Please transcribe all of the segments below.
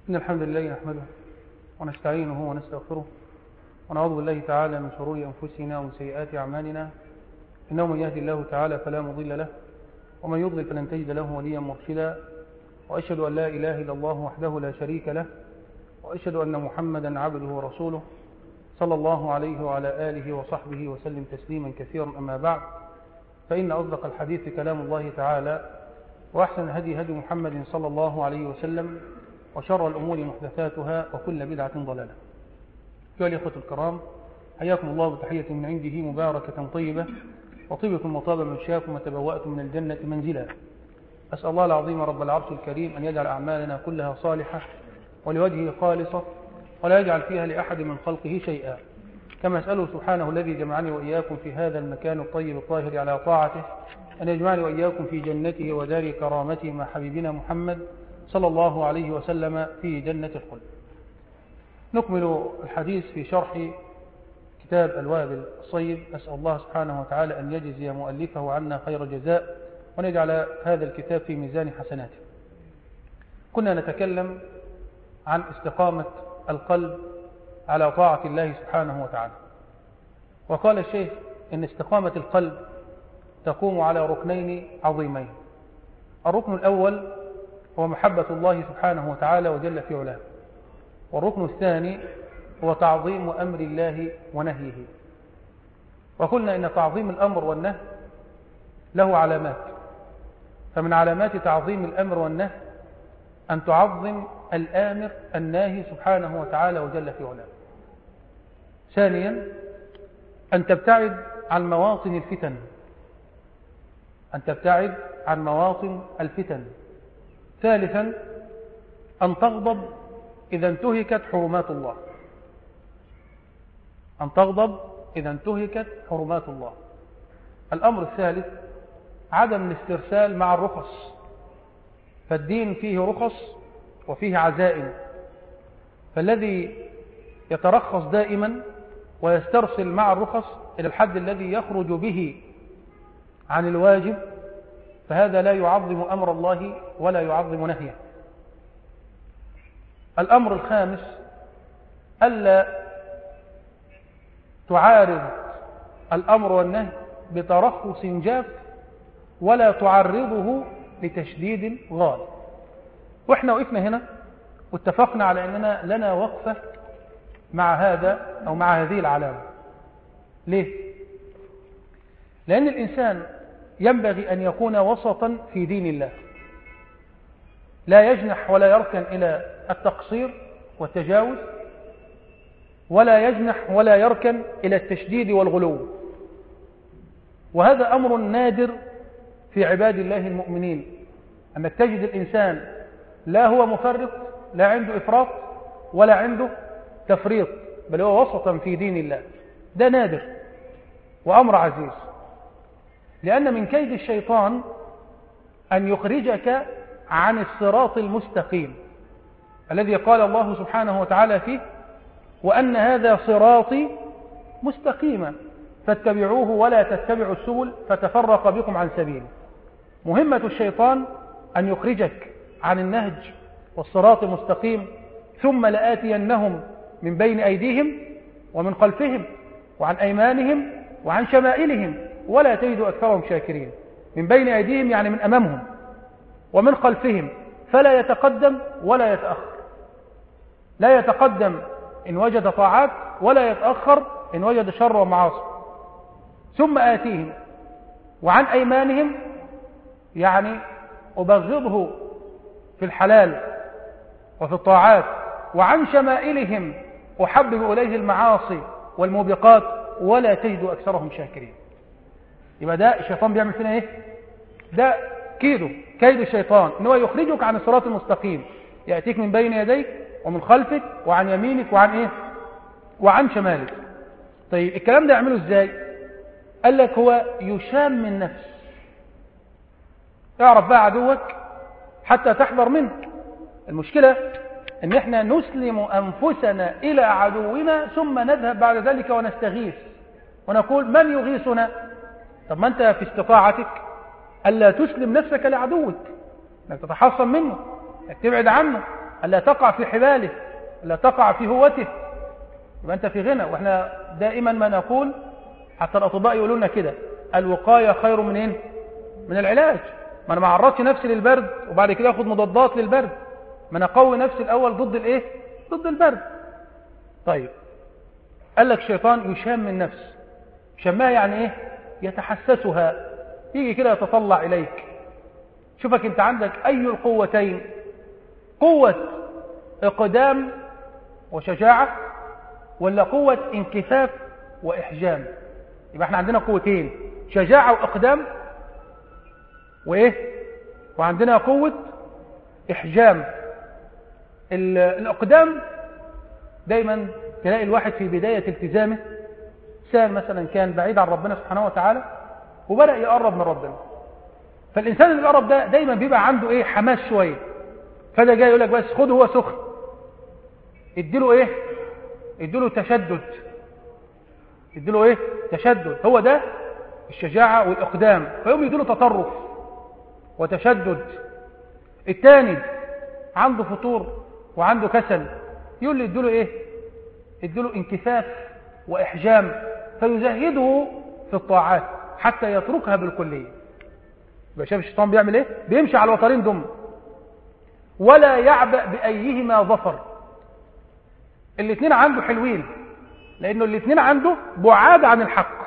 إن الحمد لله نحمده ونستعينه ونستغفره ونعوذ بالله تعالى من شرور أنفسنا ومن سيئات أعمالنا إنه من يهدي الله تعالى فلا مضل له ومن يضلل فلن تجد له وليا مرشدا وأشهد أن لا إله إلا الله وحده لا شريك له وأشهد أن محمدا عبده ورسوله صلى الله عليه وعلى آله وصحبه وسلم تسليما كثيرا أما بعد فإن أصدق الحديث كلام الله تعالى وأحسن الهدي هدي محمد صلى الله عليه وسلم وشر الأمور محدثاتها وكل بدعة ضلالة أيها الإخوة الكرام حياكم الله بتحية من عنده مباركة طيبة وطيبكم وطاب مشاكم وتبوأتم من الجنة منزلا أسأل الله العظيم رب العرش الكريم أن يجعل أعمالنا كلها صالحة ولوجهه خالصة ولا يجعل فيها لأحد من خلقه شيئا كما أسأله سبحانه الذي جمعني وإياكم في هذا المكان الطيب الطاهر على طاعته أن يجمعني وإياكم في جنته ودار كرامته مع حبيبنا محمد صلى الله عليه وسلم في جنة الخلد نكمل الحديث في شرح كتاب الوابل الصيب أسأل الله سبحانه وتعالى أن يجزي مؤلفه عنا خير جزاء ونجعل هذا الكتاب في ميزان حسناته كنا نتكلم عن استقامة القلب على طاعة الله سبحانه وتعالى وقال الشيخ إن استقامة القلب تقوم على ركنين عظيمين الركن الأول هو محبة الله سبحانه وتعالى وجل في علاه والركن الثاني هو تعظيم أمر الله ونهيه وقلنا إن تعظيم الأمر والنهي له علامات فمن علامات تعظيم الأمر والنهي أن تعظم الآمر الناهي سبحانه وتعالى وجل في علاه ثانيا أن تبتعد عن مواطن الفتن أن تبتعد عن مواطن الفتن ثالثا أن تغضب إذا انتهكت حرمات الله أن تغضب إذا انتهكت حرمات الله الأمر الثالث عدم الاسترسال مع الرخص فالدين فيه رخص وفيه عزائم فالذي يترخص دائما ويسترسل مع الرخص إلى الحد الذي يخرج به عن الواجب فهذا لا يعظم أمر الله ولا يعظم نهيه الأمر الخامس ألا تعارض الأمر والنهي بترخص جاف ولا تعرضه لتشديد غالب وإحنا وقفنا هنا واتفقنا على أننا لنا وقفة مع هذا أو مع هذه العلامة ليه؟ لأن الإنسان ينبغي أن يكون وسطا في دين الله لا يجنح ولا يركن إلى التقصير والتجاوز ولا يجنح ولا يركن إلى التشديد والغلو وهذا أمر نادر في عباد الله المؤمنين أنك تجد الإنسان لا هو مفرط لا عنده إفراط ولا عنده تفريط بل هو وسطا في دين الله ده نادر وأمر عزيز لأن من كيد الشيطان أن يخرجك عن الصراط المستقيم الذي قال الله سبحانه وتعالى فيه وأن هذا صراطي مستقيما فاتبعوه ولا تتبعوا السبل فتفرق بكم عن سبيله مهمة الشيطان أن يخرجك عن النهج والصراط المستقيم ثم لآتينهم من بين أيديهم ومن خلفهم وعن أيمانهم وعن شمائلهم ولا تجد أكثرهم شاكرين من بين أيديهم يعني من أمامهم ومن خلفهم فلا يتقدم ولا يتأخر لا يتقدم إن وجد طاعات ولا يتأخر إن وجد شر ومعاصي ثم آتيهم وعن أيمانهم يعني أبغضه في الحلال وفي الطاعات وعن شمائلهم أحبب إليه المعاصي والموبقات ولا تجد أكثرهم شاكرين يبقى ده الشيطان بيعمل فينا ايه ده كيده كيد الشيطان ان هو يخرجك عن الصراط المستقيم يأتيك من بين يديك ومن خلفك وعن يمينك وعن ايه وعن شمالك طيب الكلام ده يعمله ازاي قال لك هو يشام من نفس اعرف بقى عدوك حتى تحذر منه المشكلة ان احنا نسلم انفسنا الى عدونا ثم نذهب بعد ذلك ونستغيث ونقول من يغيثنا طب ما انت في استطاعتك ألا تسلم نفسك لعدوك انك تتحصن منه انك تبعد عنه ألا تقع في حباله ألا تقع في هوته يبقى أنت في غنى وإحنا دائما ما نقول حتى الأطباء يقولون لنا كده الوقاية خير من إيه؟ من العلاج ما أنا ما عرضش نفسي للبرد وبعد كده أخذ مضادات للبرد ما أنا أقوي نفسي الأول ضد الإيه؟ ضد البرد طيب قال لك الشيطان يشام النفس شمها يعني إيه؟ يتحسسها يجي كده يتطلع إليك شوفك أنت عندك أي القوتين قوة إقدام وشجاعة ولا قوة انكفاف وإحجام يبقى احنا عندنا قوتين شجاعة وإقدام وإيه وعندنا قوة إحجام الإقدام دايما تلاقي الواحد في بداية التزامه إنسان مثلا كان بعيد عن ربنا سبحانه وتعالى وبدأ يقرب من ربنا فالإنسان اللي بيقرب ده دايما بيبقى عنده إيه حماس شوية فده جاي يقول لك بس خده هو سخن اديله إيه اديله تشدد اديله إيه تشدد هو ده الشجاعة والإقدام فيقوم يديله تطرف وتشدد الثاني عنده فطور وعنده كسل يقول لي اديله ايه اديله انكفاف واحجام فيزهده في الطاعات حتى يتركها بالكليه يبقى شايف الشيطان بيعمل ايه بيمشي على الوترين دم ولا يعبأ بأيهما ظفر الاثنين عنده حلوين لانه الاثنين عنده بعاد عن الحق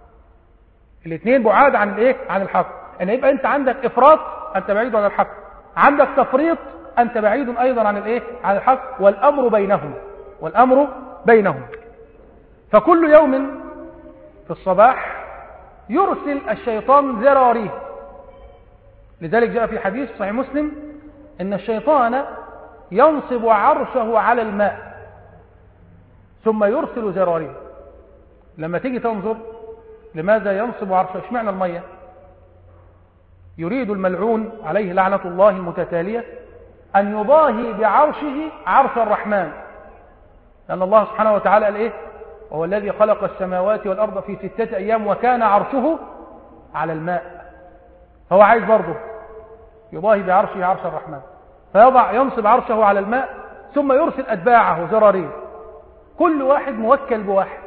الاثنين بعاد عن الايه عن الحق ان يعني يبقى انت عندك افراط انت بعيد عن الحق عندك تفريط انت بعيد ايضا عن الايه عن الحق والامر بينهم والامر بينهم فكل يوم في الصباح يرسل الشيطان ذراريه لذلك جاء في حديث صحيح مسلم ان الشيطان ينصب عرشه على الماء ثم يرسل ذراريه لما تيجي تنظر لماذا ينصب عرشه اشمعنى الميه يريد الملعون عليه لعنة الله المتتالية أن يضاهي بعرشه عرش الرحمن لأن الله سبحانه وتعالى قال إيه وهو الذي خلق السماوات والأرض في ستة أيام وكان عرشه على الماء هو عايز برضه يضاهي بعرشه عرش الرحمن فيضع ينصب عرشه على الماء ثم يرسل أتباعه زرارين كل واحد موكل بواحد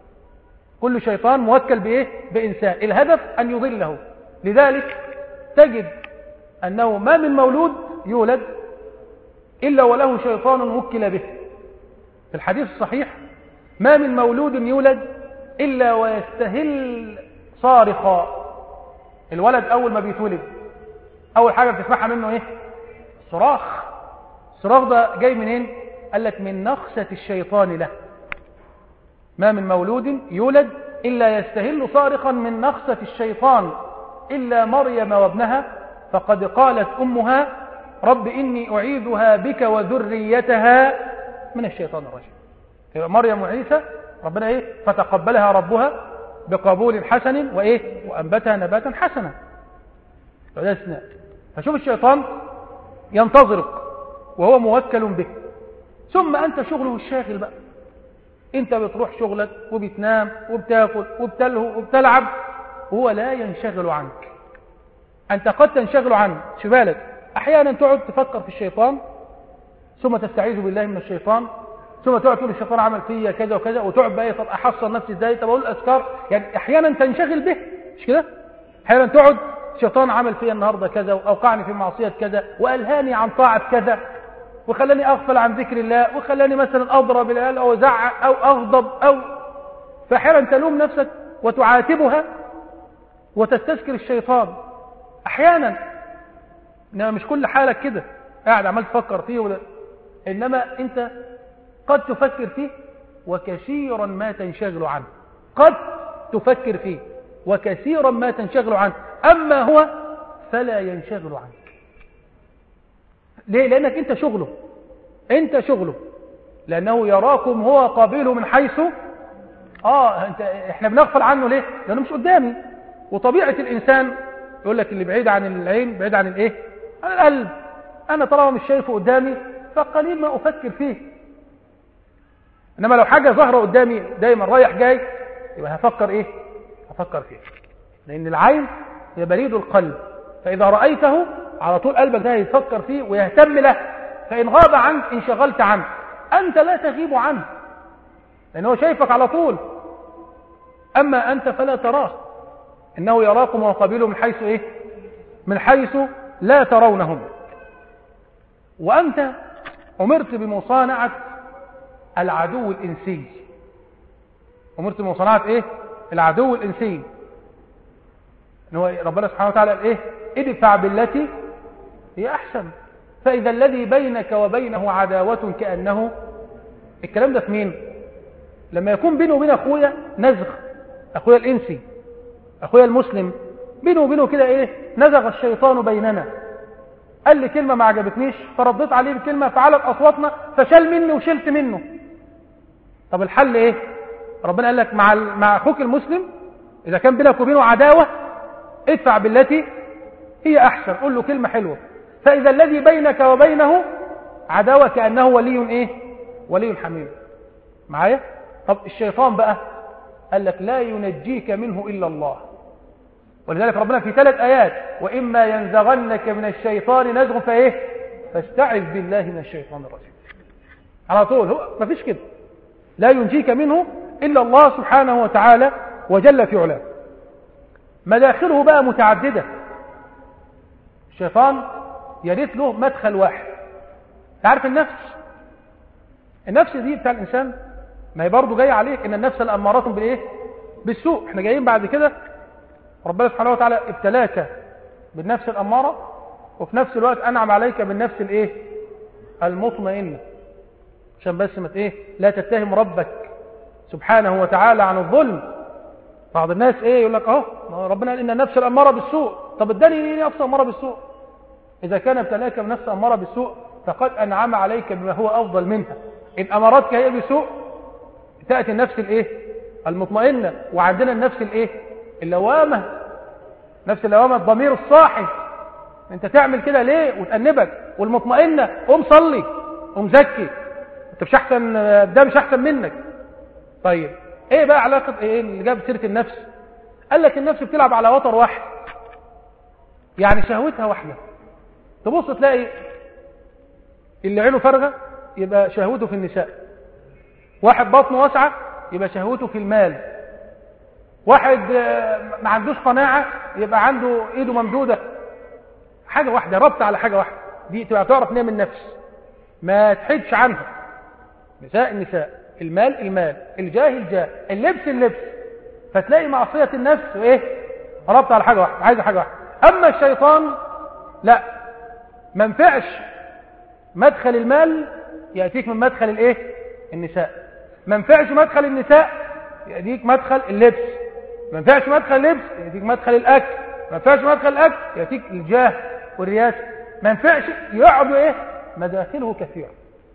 كل شيطان موكل بإيه؟ بإنسان الهدف أن يضله لذلك تجد أنه ما من مولود يولد إلا وله شيطان وكل به في الحديث الصحيح ما من مولود يولد إلا ويستهل صارخا الولد أول ما بيتولد أول حاجة بتسمعها منه إيه صراخ الصراخ ده جاي منين قال لك من نخسة الشيطان له ما من مولود يولد إلا يستهل صارخا من نخسة الشيطان إلا مريم وابنها فقد قالت أمها رب إني أعيذها بك وذريتها من الشيطان الرجيم مريم وعيسى ربنا إيه فتقبلها ربها بقبول حسن وإيه وأنبتها نباتا حسنا فده اثناء فشوف الشيطان ينتظرك وهو موكل به ثم أنت شغله الشاغل بقى انت بتروح شغلك وبتنام وبتاكل وبتلهو وبتلعب هو لا ينشغل عنك أنت قد تنشغل عنه شو بالك أحيانا تقعد تفكر في الشيطان ثم تستعيذ بالله من الشيطان ثم تقعد تقول الشيطان عمل فيا كذا وكذا وتقعد بقى طب أحصل نفسي إزاي طب أقول الأذكار يعني أحيانا تنشغل به مش كده أحيانا تقعد الشيطان عمل فيا النهاردة كذا وأوقعني في معصية كذا وألهاني عن طاعة كذا وخلاني أغفل عن ذكر الله وخلاني مثلا أضرب العيال أو أزعق أو أغضب أو فأحيانا تلوم نفسك وتعاتبها وتستذكر الشيطان احيانا انما مش كل حالك كده قاعد عمال تفكر فيه ولا انما انت قد تفكر فيه وكثيرا ما تنشغل عنه قد تفكر فيه وكثيرا ما تنشغل عنه اما هو فلا ينشغل عنك ليه لانك انت شغله انت شغله لانه يراكم هو قابله من حيث اه انت احنا بنغفل عنه ليه لانه مش قدامي وطبيعة الإنسان يقول لك اللي بعيد عن العين بعيد عن الإيه عن القلب أنا طالما مش شايفه قدامي فقليل ما أفكر فيه إنما لو حاجة ظاهرة قدامي دايما رايح جاي يبقى هفكر إيه هفكر فيه لأن العين هي بريد القلب فإذا رأيته على طول قلبك ده هيفكر فيه ويهتم له فإن غاب عنك انشغلت عنه أنت لا تغيب عنه لأنه شايفك على طول أما أنت فلا تراه إنه يراكم وقبيله من حيث إيه من حيث لا ترونهم وأنت أمرت بمصانعة العدو الإنسي أمرت بمصانعة إيه العدو الإنسي إن هو ربنا سبحانه وتعالى قال إيه ادفع بالتي هي أحسن فإذا الذي بينك وبينه عداوة كأنه الكلام ده في مين لما يكون بينه وبين أخويا نزغ أخويا الإنسي أخويا المسلم بينه وبينه كده إيه نزغ الشيطان بيننا قال لي كلمة ما عجبتنيش فرديت عليه بكلمة فعلت أصواتنا فشال مني وشلت منه طب الحل إيه ربنا قال لك مع مع أخوك المسلم إذا كان بينك وبينه عداوة ادفع بالتي هي أحسن قول له كلمة حلوة فإذا الذي بينك وبينه عداوة كأنه ولي إيه ولي حميم معايا طب الشيطان بقى قال لك لا ينجيك منه إلا الله ولذلك ربنا في ثلاث آيات وإما ينزغنك من الشيطان نزغ فإيه فاستعذ بالله من الشيطان الرجيم على طول هو ما فيش كده لا ينجيك منه إلا الله سبحانه وتعالى وجل في علاه مداخله بقى متعددة الشيطان يريد له مدخل واحد تعرف النفس النفس دي بتاع الإنسان ما هي برضه جاية عليك إن النفس الأمارات بالإيه بالسوء احنا جايين بعد كده ربنا سبحانه وتعالى ابتلاك بالنفس الأمارة وفي نفس الوقت أنعم عليك بالنفس الإيه المطمئنة عشان بس ما إيه لا تتهم ربك سبحانه وتعالى عن الظلم بعض الناس إيه يقول لك أهو ربنا قال إن النفس الأمارة بالسوء طب اداني إيه نفس الأمارة بالسوء إذا كان ابتلاك بنفس الأمارة بالسوء فقد أنعم عليك بما هو أفضل منها إن أمرتك هي بسوء تأتي النفس الإيه المطمئنة وعندنا النفس الإيه اللوامة نفس اللوامة الضمير الصاحي انت تعمل كده ليه وتأنبك والمطمئنة قوم صلي قوم زكي انت مش احسن ده مش احسن منك طيب ايه بقى علاقة ايه اللي جاب سيرة النفس قال لك النفس بتلعب على وتر واحد يعني شهوتها واحدة تبص تلاقي اللي عينه فارغة يبقى شهوته في النساء واحد بطنه واسعة يبقى شهوته في المال واحد ما عندوش قناعة يبقى عنده ايده ممدودة حاجة واحدة ربط على حاجة واحدة دي تبقى تعرف نية من النفس ما تحدش عنها نساء النساء المال المال الجاه الجاه اللبس اللبس فتلاقي معصية النفس وايه ربط على حاجة واحدة عايزة حاجة واحدة اما الشيطان لا ما ينفعش مدخل المال يأتيك من مدخل الايه النساء ما ينفعش مدخل النساء يأتيك مدخل اللبس ما ينفعش مدخل اللبس يأتيك مدخل الأكل ما ينفعش مدخل الأكل يأتيك الجاه والرياسة ما ينفعش يقعدوا ايه مداخله كثيرة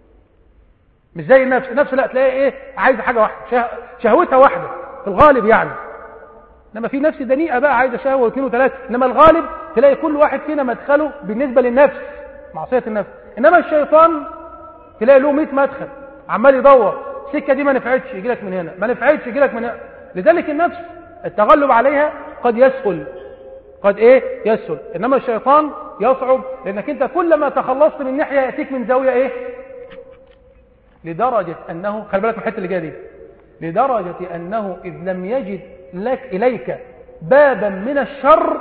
مش زي النفس النفس لا تلاقي ايه عايزة حاجة واحدة شه... شهوتها واحدة في الغالب يعني انما في نفس دنيئة بقى عايزة شهوة واثنين وثلاثة انما الغالب تلاقي كل واحد فينا مدخله بالنسبة للنفس معصية النفس انما الشيطان تلاقي له 100 مدخل عمال يدور السكة دي ما نفعتش يجي لك من هنا ما نفعتش يجي لك من هنا لذلك النفس التغلب عليها قد يسهل قد ايه يسهل انما الشيطان يصعب لانك انت كلما تخلصت من ناحية يأتيك من زاوية ايه لدرجة انه خلي بالك من الحته اللي جايه دي لدرجة انه اذ لم يجد لك اليك بابا من الشر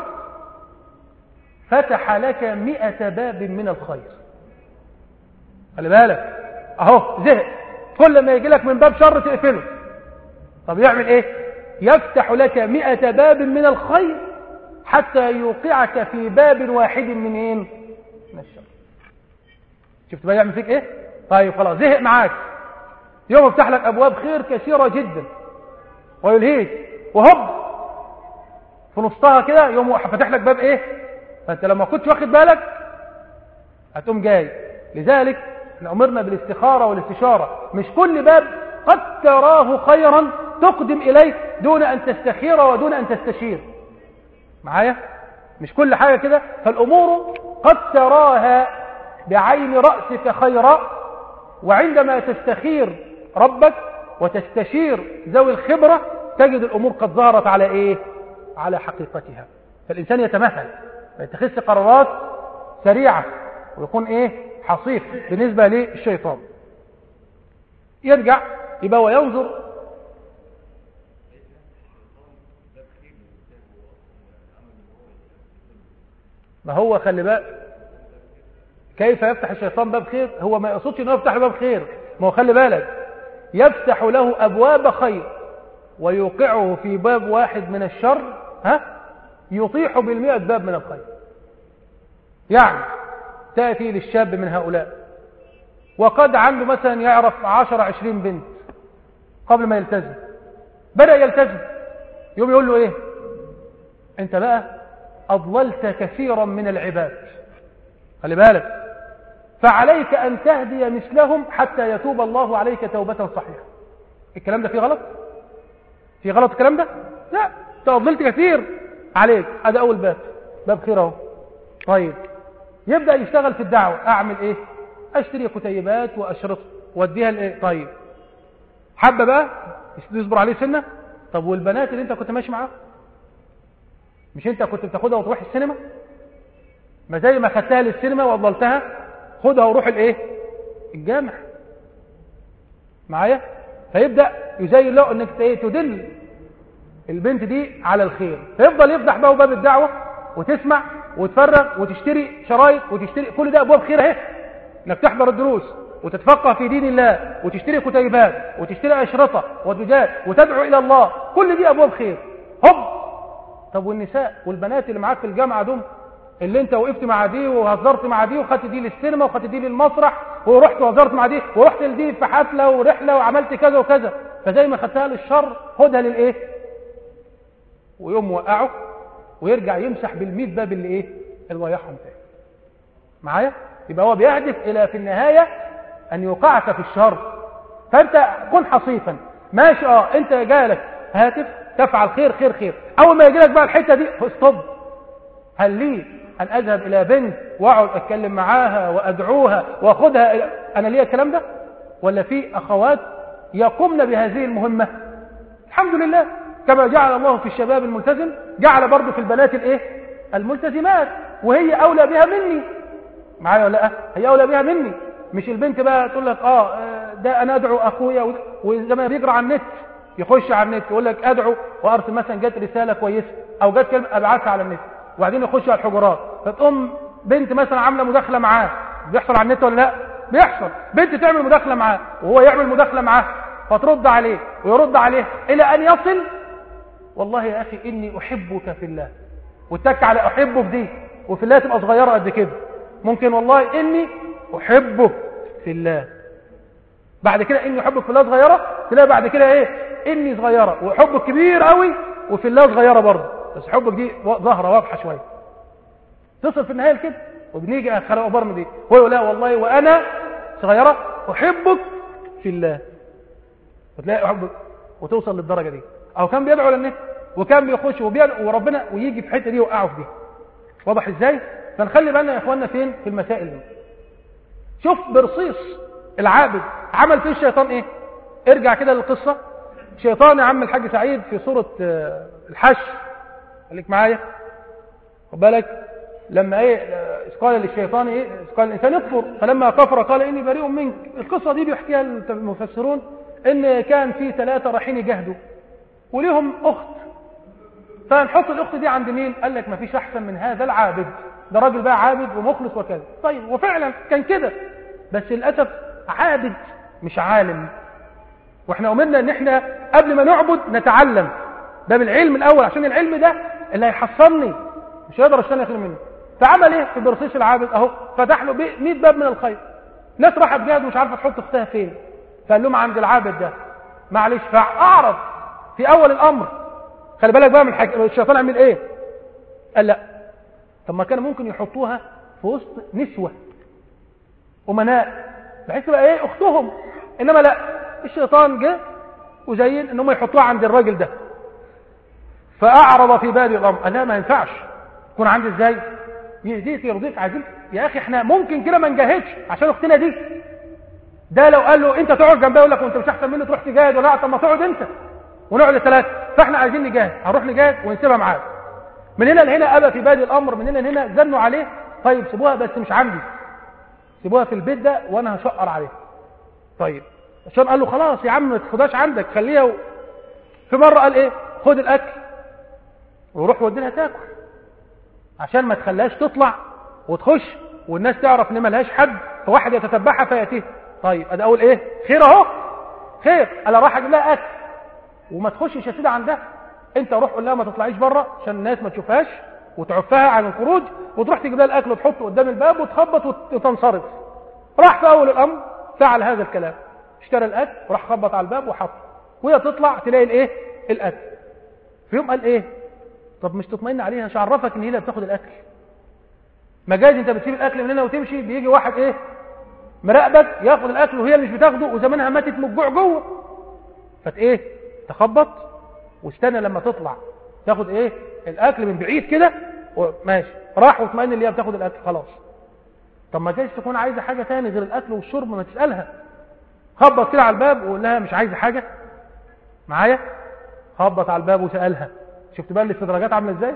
فتح لك مئة باب من الخير خلي بالك اهو زهق كل ما يجي لك من باب شر تقفله طب يعمل ايه يفتح لك مئة باب من الخير حتى يوقعك في باب واحد من ايه من الشر شفت بقى يعمل فيك ايه طيب خلاص زهق معاك يوم يفتح لك ابواب خير كثيرة جدا ويلهيك وهب في نصها كده يوم فاتح لك باب ايه فانت لما كنتش واخد بالك هتقوم جاي لذلك احنا امرنا بالاستخارة والاستشارة مش كل باب قد تراه خيرا تقدم اليه دون ان تستخير ودون ان تستشير معايا مش كل حاجة كده فالامور قد تراها بعين رأسك خيرا وعندما تستخير ربك وتستشير ذوي الخبرة تجد الامور قد ظهرت على ايه على حقيقتها فالانسان يتمثل ما يتخذ قرارات سريعة ويكون ايه حصيف بالنسبة للشيطان يرجع يبقى وينظر ما هو خلي بالك كيف يفتح الشيطان باب خير هو ما يقصدش انه يفتح باب خير ما هو خلي بالك يفتح له ابواب خير ويوقعه في باب واحد من الشر ها يطيح بالمئة باب من الخير يعني تأتي للشاب من هؤلاء وقد عنده مثلا يعرف عشر عشرين بنت قبل ما يلتزم بدأ يلتزم يوم يقول له ايه انت بقى اضللت كثيرا من العباد خلي بالك فعليك أن تهدي مثلهم حتى يتوب الله عليك توبة صحيحة الكلام ده فيه غلط في غلط الكلام ده لا تفضلت كثير عليك هذا أول باب باب خير اهو طيب يبدأ يشتغل في الدعوة أعمل إيه أشتري كتيبات وأشرطه واديها لإيه طيب حابة بقى يصبر عليه سنة طب والبنات اللي انت كنت ماشي معاها مش انت كنت بتاخدها وتروح السينما ما زي ما خدتها للسينما وأضلتها خدها وروح الايه الجامع معايا فيبدأ يزين له انك ايه تدل البنت دي على الخير فيفضل يفتح بقى باب الدعوة وتسمع وتفرغ وتشتري شرايط وتشتري كل ده ابواب خير اهي انك تحضر الدروس وتتفقه في دين الله وتشتري كتيبات وتشتري اشرطه ودجاج وتدعو الى الله كل دي ابواب خير هب طب والنساء والبنات اللي معاك في الجامعه دول اللي انت وقفت مع دي وهزرت مع دي وخدت دي للسينما وخدت دي للمسرح ورحت وهزرت مع دي ورحت لدي في حفله ورحله وعملت كذا وكذا فزي ما خدتها للشر خدها للايه ويقوم موقعه ويرجع يمسح بالميت باب اللي ايه اللي ضيعهم تاني معايا يبقى هو بيهدف الى في النهايه ان يوقعك في الشر فانت كن حصيفا ماشي اه انت جالك هاتف تفعل خير خير خير اول ما يجي لك بقى الحته دي استوب هل لي أن أذهب إلى بنت وأقعد أتكلم معاها وأدعوها وأخذها إلى... أنا ليه الكلام ده ولا في أخوات يقمن بهذه المهمة الحمد لله كما جعل الله في الشباب الملتزم جعل برضه في البنات الايه الملتزمات وهي أولى بها مني معايا ولا لا هي أولى بها مني مش البنت بقى تقول لك اه ده انا ادعو اخويا وزي ما بيقرا على النت يخش على النت يقول لك ادعو وارسل مثلا جت رساله كويسه او جت كلمه ابعثها على النت وبعدين يخش على الحجرات فتقوم بنت مثلا عامله مداخله معاه بيحصل على النت ولا لا بيحصل بنت تعمل مداخله معاه وهو يعمل مداخله معاه فترد عليه ويرد عليه الى ان يصل والله يا اخي اني احبك في الله واتك على احبه في دي وفي الله تبقى صغيره قد كده ممكن والله اني احبه في الله بعد كده اني احبك في الله صغيره تلاقي بعد كده ايه اني صغيره وحبك كبير قوي وفي الله صغيره برضه بس حبك دي ظاهره واضحه شويه تصل في النهايه كده وبنيجي خلق برم دي هو يقول لا والله وانا صغيره احبك في الله وتلاقي احبك وتوصل للدرجه دي او كان بيدعو للنت وكان بيخش وبيدعو وربنا ويجي في الحته دي يوقعه في دي واضح ازاي فنخلي بالنا يا اخواننا فين في المسائل دي شوف برصيص العابد عمل فيه الشيطان ايه ارجع كده للقصه شيطان يا عم الحاج سعيد في سوره الحشر خليك معايا خد بالك لما ايه قال للشيطان ايه قال الانسان يكفر فلما كفر قال اني بريء منك القصه دي بيحكيها المفسرون ان كان في ثلاثه رايحين يجاهدوا وليهم اخت فنحط الاخت دي عند مين قال لك ما فيش احسن من هذا العابد ده راجل بقى عابد ومخلص وكذا طيب وفعلا كان كده بس للاسف عابد مش عالم واحنا امرنا ان احنا قبل ما نعبد نتعلم ده بالعلم الاول عشان العلم ده اللي هيحصلني مش هيقدر الشيطان يخلي منه فعمل ايه في برصيص العابد اهو فتح له 100 باب من الخير ناس راحت جهاد ومش عارفه تحط اختها فين فقال لهم عند العابد ده معلش فاعرض في اول الامر خلي بالك بقى من حاجة الشيطان عمل ايه قال لا طب ما كان ممكن يحطوها في وسط نسوه امناء بحيث تبقى ايه اختهم انما لا الشيطان جه وزين ان هم يحطوها عند الراجل ده فأعرض في بال الأمر قال لا ما ينفعش يكون عندي ازاي يهديك يرضيك عاجل يا أخي احنا ممكن كده ما نجاهدش عشان أختنا دي ده لو قال له انت تقعد جنبها يقول لك وانت مش احسن مني تروح تجاهد ولا طب ما تقعد انت ونقعد الثلاثه فاحنا عايزين نجاهد هنروح نجاهد ونسيبها معاه من هنا لهنا ابى في بادئ الامر من هنا لهنا زنوا عليه طيب سيبوها بس مش عندي سيبوها في البيت ده وانا هشقر عليها طيب عشان قال له خلاص يا عم ما تاخدهاش عندك خليها و... في مرة قال ايه خد الاكل وروح ودي لها تاكل عشان ما تخليهاش تطلع وتخش والناس تعرف ان ملهاش حد فواحد يتتبعها فياتيه طيب ادي اقول ايه خير اهو خير انا راح اجيب لها اكل وما تخشش يا سيدي عندها انت روح قول لها ما تطلعيش بره عشان الناس ما تشوفهاش وتعفها عن الخروج وتروح تجيب لها الاكل وتحطه قدام الباب وتخبط وتنصرف راح في اول الامر فعل هذا الكلام اشترى الاكل وراح خبط على الباب وحط وهي تطلع تلاقي الايه الاكل في يوم قال ايه طب مش تطمئن عليها مش عرفك ان هي اللي بتاخد الاكل ما جايز انت بتسيب الاكل من هنا وتمشي بيجي واحد ايه مراقبك ياخد الاكل وهي اللي مش بتاخده وزمانها ماتت من الجوع جوه فت ايه تخبط واستنى لما تطلع تاخد ايه الاكل من بعيد كده وماشي راح واطمئن اللي هي بتاخد الاكل خلاص طب ما جايز تكون عايزه حاجه تاني غير الاكل والشرب ما تسالها خبط كده على الباب وقول لها مش عايزه حاجه معايا خبط على الباب وسالها شفت بقى الاستدراجات عامله ازاي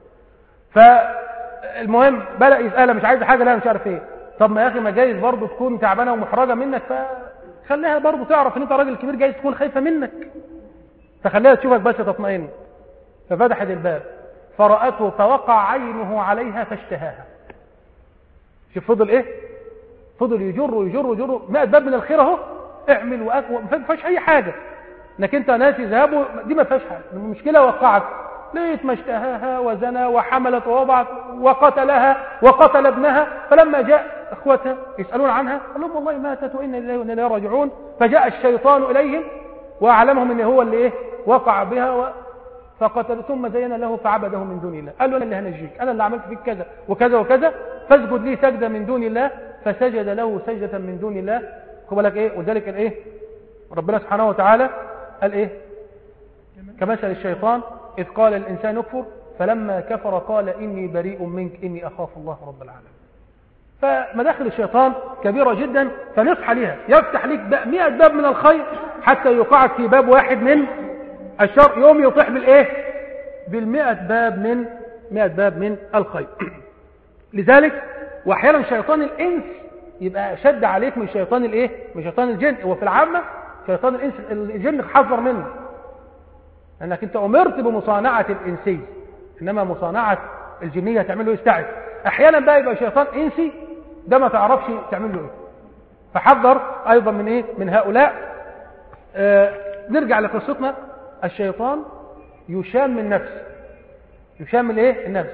فالمهم بدا يسالها مش عايزه حاجه لا مش عارف ايه طب ما يا اخي ما جايز برضه تكون تعبانه ومحرجه منك فخليها برضه تعرف ان انت راجل كبير جايز تكون خايفه منك فخليها تشوفك بس تطمئن ففتحت الباب فرأته فوقع عينه عليها فاشتهاها شوف فضل ايه فضل يجر ويجر ويجر 100 باب من الخير اهو اعمل واكوى ما فيهاش اي حاجه انك انت ناسي ذهبوا دي ما فيهاش حاجه المشكله وقعت لقيت ما اشتهاها وزنى وحملت ووضعت وقتلها وقتل ابنها فلما جاء اخوتها يسالون عنها قال لهم والله ماتت وانا اليه وانا اليه راجعون فجاء الشيطان اليهم واعلمهم ان هو اللي ايه وقع بها و... فقتل ثم زين له فعبده من دون الله قال له انا اللي هنجيك انا اللي عملت فيك كذا وكذا وكذا فاسجد لي سجده من دون الله فسجد له سجده من دون الله خد بالك ايه وذلك الايه ربنا سبحانه وتعالى قال ايه كمثل الشيطان اذ قال الانسان اكفر فلما كفر قال اني بريء منك اني اخاف الله رب العالمين فمداخل الشيطان كبيرة جدا فنصح لها يفتح لك مئة باب من الخير حتى يقعد في باب واحد من الشر يوم يطيح بالايه بالمئة باب من مئة باب من الخير لذلك واحيانا شيطان الانس يبقى شد عليك من شيطان الايه من شيطان الجن وفي العامة شيطان الانس الجن حذر منه انك انت امرت بمصانعة الانسي انما مصانعة الجنية تعمل له يستعد احيانا بقى يبقى شيطان انسي ده ما تعرفش تعمل له ايه فحذر ايضا من ايه من هؤلاء آه نرجع لقصتنا الشيطان يشام من نفس يشام من ايه النفس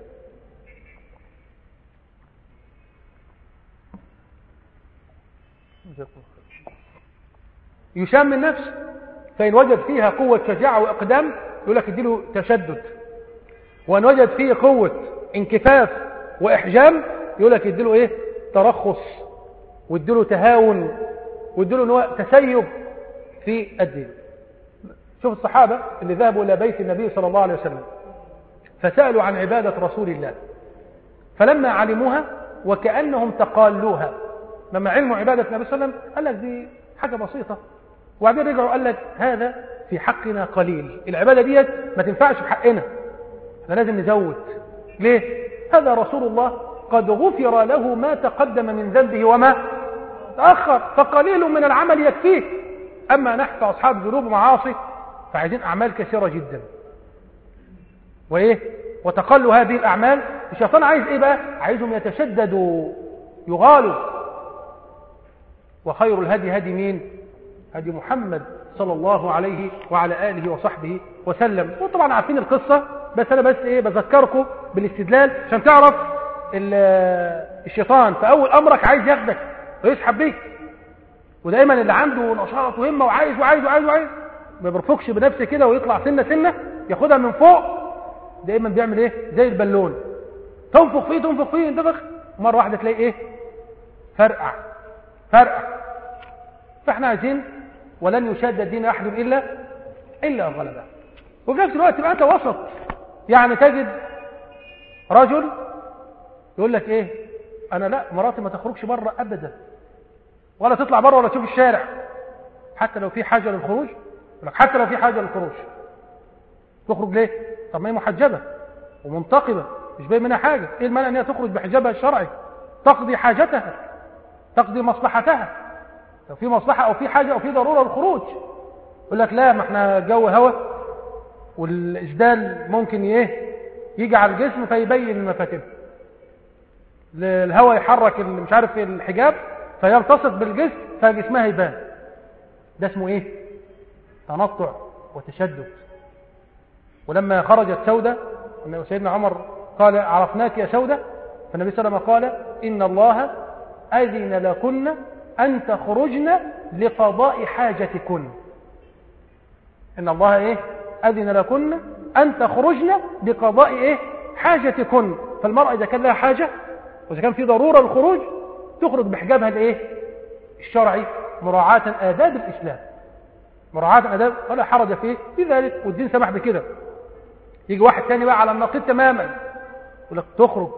يشام من نفس فإن وجد فيها قوة شجاعة وإقدام يقول لك اديله تشدد وإن وجد فيه قوة انكفاف وإحجام يقول لك اديله إيه ترخص واديله تهاون واديله نوع تسيب في الدين شوف الصحابة اللي ذهبوا إلى بيت النبي صلى الله عليه وسلم فسألوا عن عبادة رسول الله فلما علموها وكأنهم تقالوها لما علموا عبادة النبي صلى الله عليه وسلم قال لك دي حاجة بسيطة وبعدين رجعوا قال لك هذا في حقنا قليل العبادة ديت ما تنفعش في حقنا احنا لازم نزود ليه هذا رسول الله قد غفر له ما تقدم من ذنبه وما تأخر فقليل من العمل يكفيه أما نحن أصحاب ذنوب ومعاصي فعايزين أعمال كثيرة جدا وإيه وتقلوا هذه الأعمال الشيطان عايز إيه بقى عايزهم يتشددوا يغالوا وخير الهدي هدي مين هدي محمد صلى الله عليه وعلى آله وصحبه وسلم وطبعا عارفين القصة بس أنا بس إيه بذكركم بالاستدلال عشان تعرف الشيطان في أول أمرك عايز ياخدك ويسحب بيك ودايما اللي عنده نشاط وهمة وعايز وعايز وعايز وعايز ما بيرفقش بنفسه كده ويطلع سنة سنة ياخدها من فوق دايما بيعمل ايه زي البالون تنفخ فيه تنفخ فيه ينتفخ مرة واحدة تلاقي ايه فرقع فرقع فاحنا عايزين ولن يشاد الدين احد الا الا غلبه وفي نفس الوقت تبقى انت وسط يعني تجد رجل يقول لك ايه انا لا مراتي ما تخرجش بره ابدا ولا تطلع بره ولا تشوف الشارع حتى لو في حاجه للخروج لك حتى لو في حاجه للخروج تخرج ليه طب ما هي محجبه ومنتقبه مش باين منها حاجه ايه المانع ان هي تخرج بحجابها الشرعي تقضي حاجتها تقضي مصلحتها لو في مصلحة أو في حاجة أو في ضرورة للخروج يقول لك لا ما احنا جو هوا والإجدال ممكن ايه يجي على الجسم فيبين المفاتن الهواء يحرك مش عارف الحجاب فيلتصق بالجسم فجسمها يبان ده اسمه ايه تنطع وتشدد ولما خرجت سودة سيدنا عمر قال عرفناك يا سودة فالنبي صلى الله عليه وسلم قال إن الله أذن لكن أن تخرجن لقضاء حاجتكن إن الله إيه أذن لكن أن تخرجن لقضاء إيه حاجتكن فالمرأة إذا كان لها حاجة وإذا كان في ضرورة للخروج تخرج بحجابها الإيه الشرعي مراعاة آداب الإسلام مراعاة آداب ولا حرج فيه في ذلك والدين سمح بكده يجي واحد تاني بقى على النقيض تماما يقول لك تخرج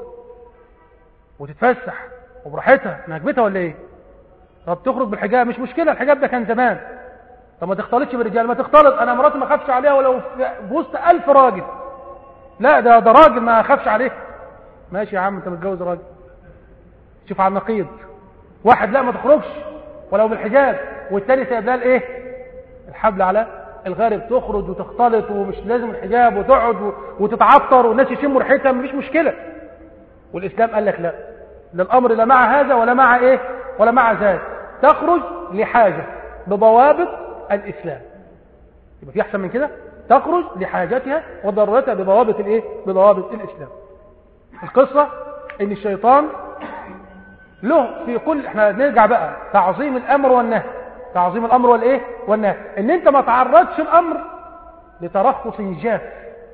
وتتفسح وبراحتها نهجبتها ولا ايه طب تخرج بالحجاب مش مشكلة الحجاب ده كان زمان طب ما تختلطش بالرجال ما تختلط انا مراتي ما اخافش عليها ولو في وسط ألف راجل لا ده ده راجل ما اخافش عليه ماشي يا عم انت متجوز راجل شوف على النقيض واحد لا ما تخرجش ولو بالحجاب والتاني سايب لها الايه الحبل على الغارب تخرج وتختلط ومش لازم الحجاب وتقعد وتتعطر والناس يشموا ريحتها مفيش مشكله والاسلام قال لك لا لا الامر لا مع هذا ولا مع ايه ولا مع ذاك تخرج لحاجه بضوابط الاسلام يبقى في احسن من كده تخرج لحاجتها وضرورتها بضوابط الايه بضوابط الاسلام القصه ان الشيطان له في كل احنا نرجع بقى تعظيم الامر والنهي تعظيم الامر والايه والنهي ان انت ما تعرضش الامر لترخص جاف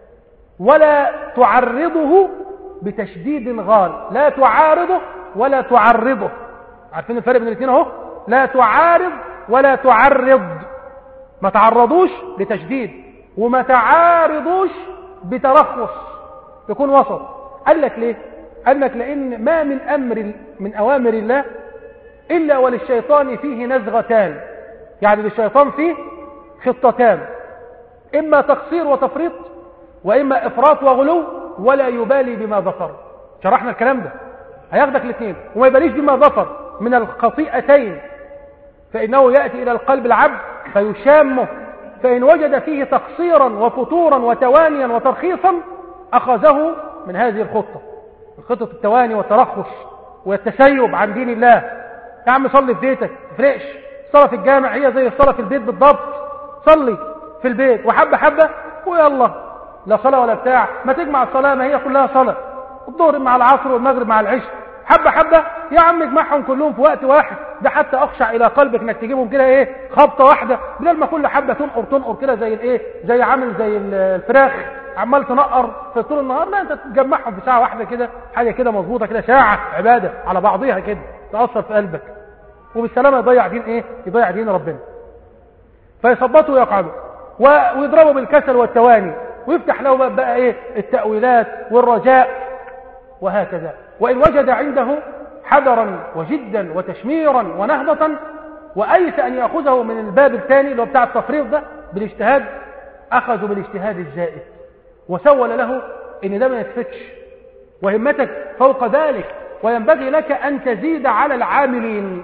ولا تعرضه بتشديد غال لا تعارضه ولا تعرضه عارفين الفرق بين الاثنين اهو لا تعارض ولا تعرض ما تعرضوش لتشديد وما تعارضوش بترخص يكون وسط قال لك ليه قال لك لان ما من امر من اوامر الله الا وللشيطان فيه نزغتان يعني للشيطان فيه خطتان اما تقصير وتفريط واما افراط وغلو ولا يبالي بما ظفر شرحنا الكلام ده هياخدك الاثنين وما يباليش بما ظفر من الخطيئتين فإنه يأتي إلى القلب العبد فيشامه فإن وجد فيه تقصيرا وفتورا وتوانيا وترخيصا أخذه من هذه الخطة خطة التواني والترخص والتسيب عن دين الله يا عم صلي في بيتك تفرقش الصلاة في الجامع هي زي الصلاة في البيت بالضبط صلي في البيت وحبة حبة ويلا لا صلاة ولا بتاع ما تجمع الصلاة ما هي كلها صلاة الظهر مع العصر والمغرب مع العشاء حبة حبة يا عم اجمعهم كلهم في وقت واحد ده حتى اخشع الى قلبك انك تجيبهم كده ايه خبطة واحدة بدل ما كل حبة تنقر تنقر كده زي الايه زي عامل زي الفراخ عمال تنقر في طول النهار لا انت تجمعهم في ساعة واحدة كده حاجة كده مظبوطة كده ساعة عبادة على بعضيها كده تأثر في قلبك وبالسلامة يضيع دين ايه يضيع دين ربنا فيثبطوا ويقعدوا ويضربوا بالكسل والتواني ويفتح له بقى, بقى ايه التأويلات والرجاء وهكذا وإن وجد عنده حذرا وجدا وتشميرا ونهضة وأيس أن يأخذه من الباب الثاني اللي هو بتاع التفريط ده بالاجتهاد أخذوا بالاجتهاد الزائد وسول له إن ده ما يثبتش وهمتك فوق ذلك وينبغي لك أن تزيد على العاملين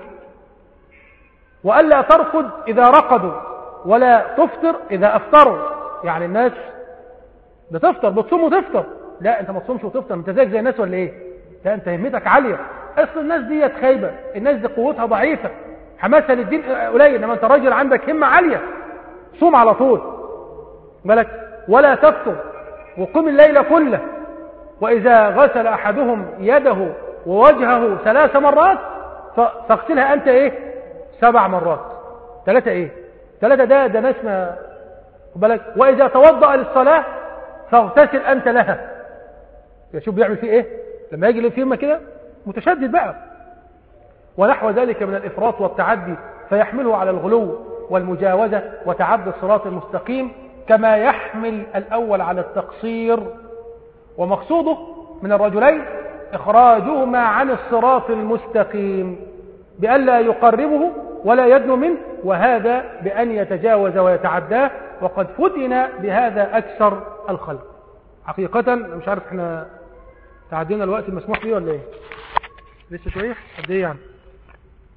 وألا ترقد إذا رقدوا ولا تفطر إذا أفطروا يعني الناس بتفطر بتصوم وتفطر لا انت ما تصومش وتفطر انت زيك زي الناس ولا ايه لا انت همتك عاليه اصل الناس ديت خايبه الناس دي قوتها ضعيفه حماسها للدين قليل انما انت راجل عندك همه عاليه صوم على طول بالك ولا تفطر وقم الليل كله واذا غسل احدهم يده ووجهه ثلاث مرات فاغسلها انت ايه سبع مرات ثلاثه ايه ثلاثه ده ده ناس ما بالك واذا توضا للصلاه فاغتسل انت لها شوف بيعمل فيه ايه لما يجي فيما كده متشدد بقى ونحو ذلك من الافراط والتعدي فيحمله على الغلو والمجاوزه وتعدي الصراط المستقيم كما يحمل الاول على التقصير ومقصوده من الرجلين اخراجهما عن الصراط المستقيم بألا يقربه ولا يدنو منه وهذا بأن يتجاوز ويتعداه وقد فتن بهذا أكثر الخلق حقيقة مش عارف احنا تعدينا الوقت المسموح فيه ولا ايه لسه شوية قد ايه يعني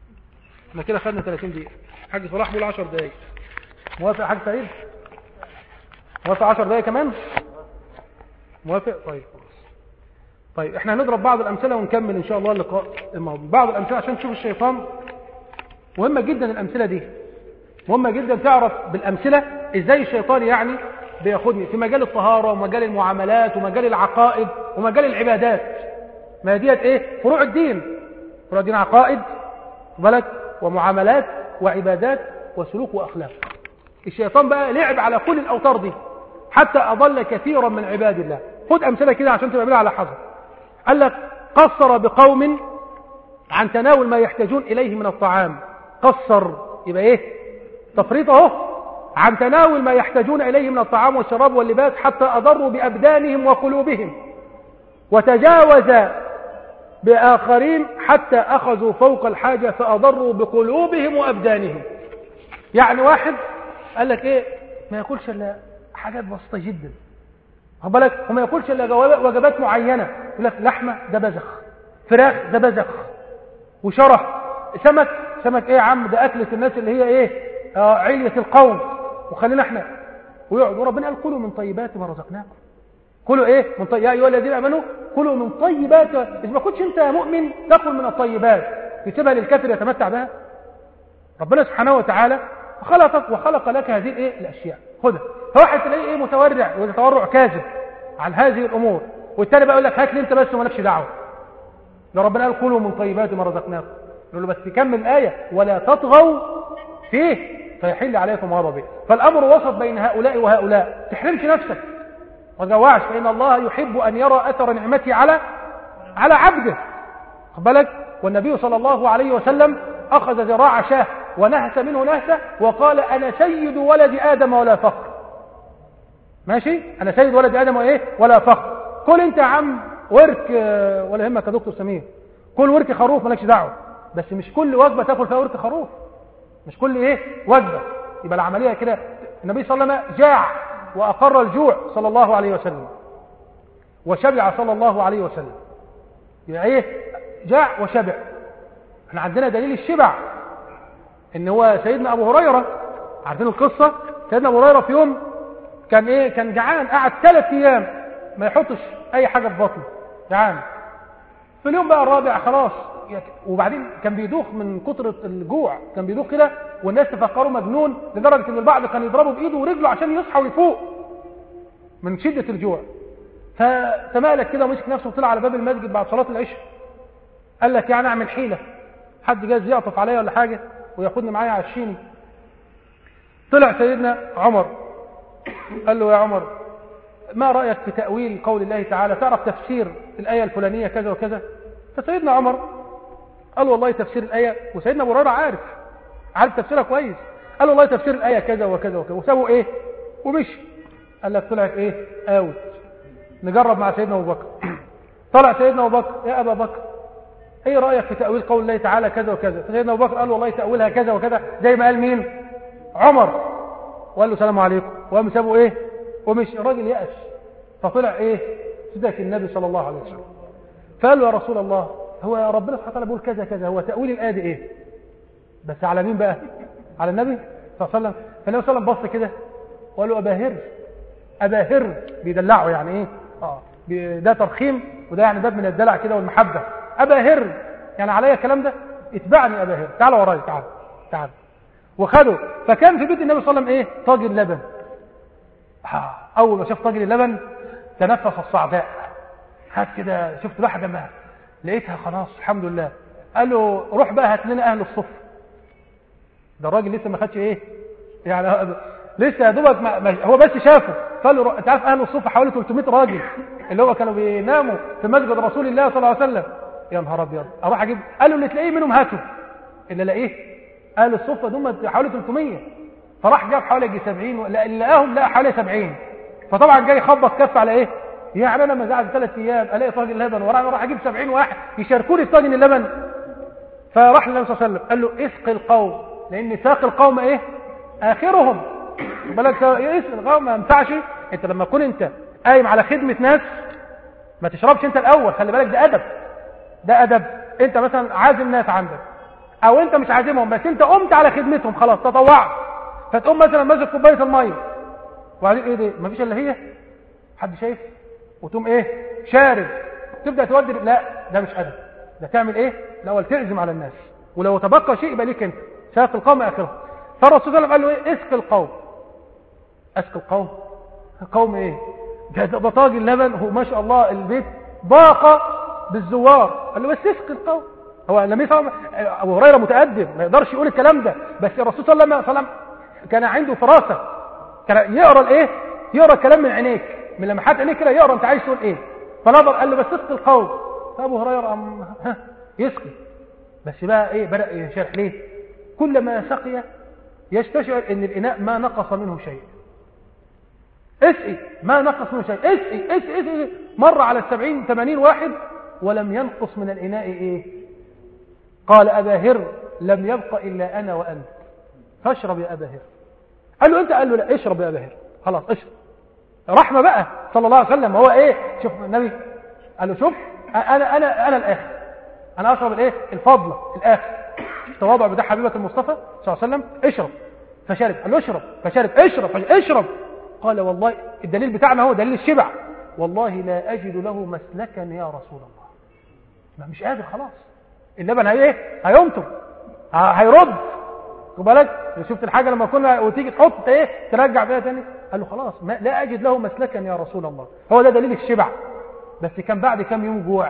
احنا كده خدنا 30 دقيقة حاج صلاح بيقول 10 دقايق موافق يا حاج سعيد موافق 10 دقايق كمان موافق طيب خلاص طيب احنا هنضرب بعض الامثله ونكمل ان شاء الله اللقاء الماضي بعض الامثله عشان تشوف الشيطان مهمه جدا الامثله دي مهمه جدا تعرف بالامثله ازاي الشيطان يعني بياخدني في مجال الطهاره ومجال المعاملات ومجال العقائد ومجال العبادات ما ديت ايه فروع الدين فروع الدين عقائد بالك ومعاملات وعبادات وسلوك واخلاق الشيطان بقى لعب على كل الاوتار دي حتى اضل كثيرا من عباد الله خد امثله كده عشان تبقى على حذر قال لك قصر بقوم عن تناول ما يحتاجون اليه من الطعام قصر يبقى ايه تفريط اهو عن تناول ما يحتاجون اليه من الطعام والشراب واللباس حتى اضروا بابدانهم وقلوبهم وتجاوز باخرين حتى اخذوا فوق الحاجه فاضروا بقلوبهم وابدانهم يعني واحد قال لك ايه ما ياكلش الا حاجات بسيطه جدا خد بالك وما ياكلش الا وجبات معينه يقول لك لحمه ده بزخ فراخ ده بزخ وشرح سمك سمك ايه يا عم ده اكله الناس اللي هي ايه آه عليه القوم وخلينا احنا ويقعد وربنا قال كلوا من طيبات ما رزقناكم كلوا ايه من طيب يا ايها الذين امنوا كلوا من طيبات اذا ما كنتش انت يا مؤمن تاكل من الطيبات تسيبها للكافر يتمتع بها ربنا سبحانه وتعالى خلقك وخلق لك هذه الايه الاشياء خذها فواحد تلاقيه ايه متورع وتورع كاذب عن هذه الامور والتاني بقى يقول لك هات لي انت بس ومالكش دعوه لو ربنا قال كلوا من طيبات ما رزقناكم يقول له بس كمل الايه ولا تطغوا فيه فيحل عليكم غضبه فالامر وسط بين هؤلاء وهؤلاء تحرمش نفسك ما تجوعش فان الله يحب ان يرى اثر نعمته على على عبده خد بالك والنبي صلى الله عليه وسلم اخذ ذراع شاه ونهس منه نهسه وقال انا سيد ولد ادم ولا فخر ماشي انا سيد ولد ادم وايه ولا فخر كل انت يا عم ورك ولا يهمك يا دكتور سمير كل ورك خروف مالكش دعوه بس مش كل وجبه تاكل فيها ورك خروف مش كل ايه وجبه يبقى العمليه كده النبي صلى الله عليه وسلم جاع واقر الجوع صلى الله عليه وسلم وشبع صلى الله عليه وسلم يبقى ايه جاع وشبع احنا عندنا دليل الشبع ان هو سيدنا ابو هريره عارفين القصه سيدنا ابو هريره في يوم كان ايه كان جعان قعد ثلاث ايام ما يحطش اي حاجه في بطنه جعان في اليوم بقى الرابع خلاص وبعدين كان بيدوخ من كترة الجوع كان بيدوخ كده والناس تفكروا مجنون لدرجة ان البعض كان يضربه بايده ورجله عشان يصحى ويفوق من شدة الجوع فتمالك كده ومسك نفسه وطلع على باب المسجد بعد صلاة العشاء قال لك يعني اعمل حيلة حد جاز يعطف عليا ولا حاجة وياخدني معايا عشيني طلع سيدنا عمر قال له يا عمر ما رأيك في تأويل قول الله تعالى تعرف تفسير الآية الفلانية كذا وكذا فسيدنا عمر قال والله تفسير الآية وسيدنا أبو هريرة عارف عارف تفسيرها كويس قال والله تفسير الآية كذا وكذا وكذا وسابوا إيه ومشي قال لك طلعت إيه أوت نجرب مع سيدنا أبو بكر طلع سيدنا أبو بكر يا أبا بكر ايه رأيك في تأويل قول الله تعالى كذا وكذا فسيدنا أبو بكر قال والله تأويلها كذا وكذا زي ما قال مين عمر وقال له سلام عليكم وقام سابوا ايه ومش الراجل يأس فطلع ايه صدق النبي صلى الله عليه وسلم فقال له يا رسول الله هو يا ربنا سبحانه وتعالى بيقول كذا كذا هو تأويل الآية دي ايه بس على مين بقى على النبي صلى الله عليه وسلم فالنبي صلى الله عليه وسلم بص كده وقال له أباهر أباهر بيدلعه يعني ايه اه ده ترخيم وده يعني باب من الدلع كده والمحبة أباهر يعني عليا الكلام ده اتبعني أباهر تعال ورايا تعال تعال وخده فكان في بيت النبي صلى الله عليه وسلم ايه طاجن لبن اول ما شاف طاجن اللبن تنفس الصعداء هات كده شفت واحده ما لقيتها خلاص الحمد لله قال له روح بقى هات لنا اهل الصف ده الراجل لسه ما خدش ايه يعني لسه يا دوبك ما هو بس شافه قال له انت عارف اهل الصف حوالي 300 راجل اللي هو كانوا بيناموا في مسجد رسول الله صلى الله عليه وسلم يا نهار ابيض اروح اجيب قال له اللي تلاقيه منهم هاته اللي الاقيه اهل الصفه دول حوالي 300 فراح جاب حوالي يجي 70 لقاهم لقى حوالي 70 فطبعا جاي يخبط كف على ايه يعني انا ما قعد ثلاث ايام الاقي طاجن لبن وراح راح اجيب 70 واحد يشاركوني في طاجن اللبن فراح للنبي صلى الله عليه وسلم قال له اسق القوم لان ساق القوم ايه اخرهم بالك اسق القوم ما ينفعش انت لما تكون انت قايم على خدمه ناس ما تشربش انت الاول خلي بالك ده ادب ده ادب انت مثلا عازم ناس عندك او انت مش عازمهم بس انت قمت على خدمتهم خلاص تطوعت فتقوم مثلا ماسك كوبايه الميه وبعدين ايه ده مفيش الا هي حد شايف وتقوم ايه شارب تبدا تودي لا ده مش ادب ده تعمل ايه الاول تعزم على الناس ولو تبقى شيء يبقى ليك انت شاف القوم اخره فالرسول صلى الله عليه وسلم قال له ايه اسق القوم اسق القوم قوم ايه ده ده طاجن لبن هو ما شاء الله البيت ضاق بالزوار قال له بس اسق القوم هو لم يفهم ابو هريره متادب ما يقدرش يقول الكلام ده بس الرسول صلى الله عليه وسلم كان عنده فراسه كان يقرا الايه يقرا الكلام من عينيك من لمحات عينيك كده يقرا انت عايز تقول ايه فنظر قال له بس اسقي القوم فابو هريره أم ها يسقي بس بقى ايه بدا يشرح ليه كلما سقي يستشعر ان الاناء ما نقص منه شيء اسقي ما نقص منه شيء اسقي اسقي اسقي مر على السبعين ثمانين واحد ولم ينقص من الاناء ايه قال ابا هر لم يبق الا انا وانت فاشرب يا ابا هر قال له انت قال له لا اشرب يا ابا هر خلاص اشرب رحمه بقى صلى الله عليه وسلم هو ايه شوف النبي قال له شوف انا انا انا الاخر انا اشرب الايه الفضله الاخر التواضع بتاع حبيبه المصطفى صلى الله عليه وسلم اشرب فشرب قال له اشرب فشرب اشرب فشرب اشرب قال والله الدليل بتاعنا هو دليل الشبع والله لا اجد له مسلكا يا رسول الله ما مش قادر خلاص اللبن هي ايه هيمطر هيرد خد بالك شفت الحاجه لما كنا وتيجي تحط ايه ترجع بيها تاني قال له خلاص ما لا اجد له مسلكا يا رسول الله هو ده دليل الشبع بس كان بعد كم يوم جوع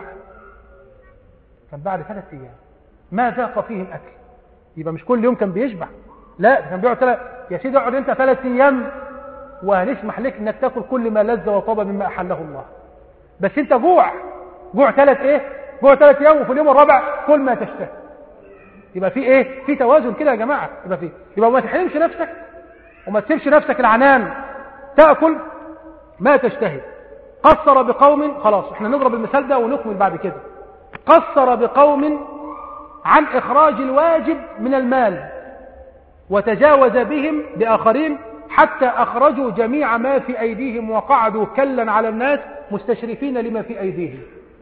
كان بعد ثلاث ايام ما ذاق فيه الاكل يبقى مش كل يوم كان بيشبع لا كان بيقعد ثلاث يا سيدي اقعد انت ثلاث ايام وهنسمح لك انك تاكل كل ما لذ وطاب مما احله الله بس انت جوع جوع ثلاث ايه جوع ثلاث ايام وفي اليوم الرابع كل ما تشتهي يبقى في ايه في توازن كده يا جماعه يبقى في يبقى ما تحرمش نفسك وما تسيبش نفسك العنان تاكل ما تشتهي قصر بقوم خلاص احنا نضرب المثال ده ونكمل بعد كده قصر بقوم عن اخراج الواجب من المال وتجاوز بهم باخرين حتى اخرجوا جميع ما في ايديهم وقعدوا كلا على الناس مستشرفين لما في ايديهم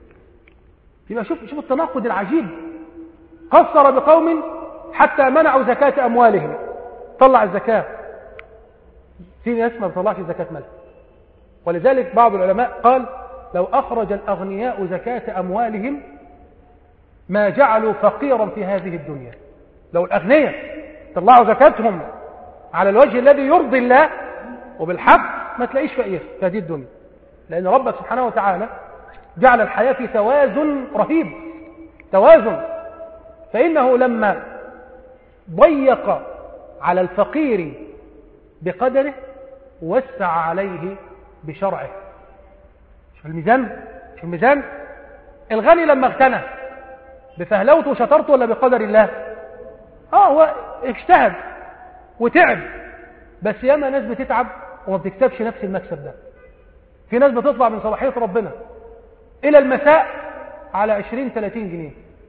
يبقى شوف شوف التناقض العجيب قصر بقوم حتى منعوا زكاة أموالهم طلع الزكاة في ناس ما بتطلعش زكاة مال ولذلك بعض العلماء قال لو أخرج الأغنياء زكاة أموالهم ما جعلوا فقيرا في هذه الدنيا لو الأغنياء طلعوا زكاتهم على الوجه الذي يرضي الله وبالحق ما تلاقيش فقير في هذه الدنيا لأن ربك سبحانه وتعالى جعل الحياة في توازن رهيب توازن فإنه لما ضيق على الفقير بقدره وسع عليه بشرعه شوف الميزان شوف الميزان الغني لما اغتنى بفهلوته وشطرته ولا بقدر الله اه هو اجتهد وتعب بس ياما ناس بتتعب وما بتكسبش نفس المكسب ده في ناس بتطلع من صلاحية ربنا الى المساء على 20 30 جنيه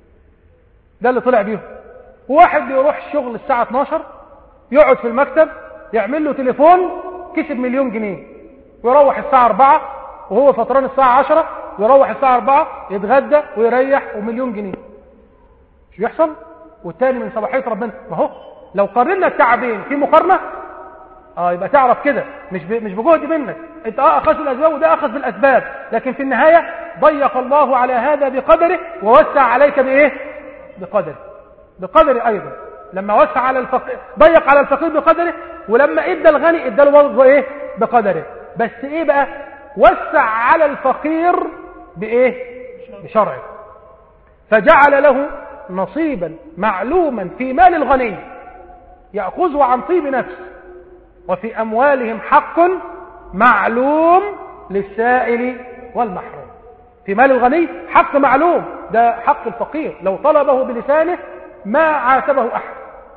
ده اللي طلع بيهم وواحد بيروح الشغل الساعة 12 يقعد في المكتب يعمل له تليفون كسب مليون جنيه ويروح الساعة 4 وهو فطران الساعة 10 ويروح الساعة 4 يتغدى ويريح ومليون جنيه مش بيحصل والتاني من صباحية ربنا ما هو لو قارنا التعبين في مقارنة اه يبقى تعرف كده مش ب... مش بجهد منك انت اه اخذت الاسباب وده اخذ بالاسباب لكن في النهاية ضيق الله على هذا بقدره ووسع عليك بايه بقدره بقدره ايضا لما وسع على الفقير ضيق على الفقير بقدره ولما ادى الغني ادى له برضه ايه بقدره بس ايه بقى وسع على الفقير بايه بشرعه فجعل له نصيبا معلوما في مال الغني ياخذه عن طيب نفس وفي اموالهم حق معلوم للسائل والمحروم في مال الغني حق معلوم ده حق الفقير لو طلبه بلسانه ما عاتبه احد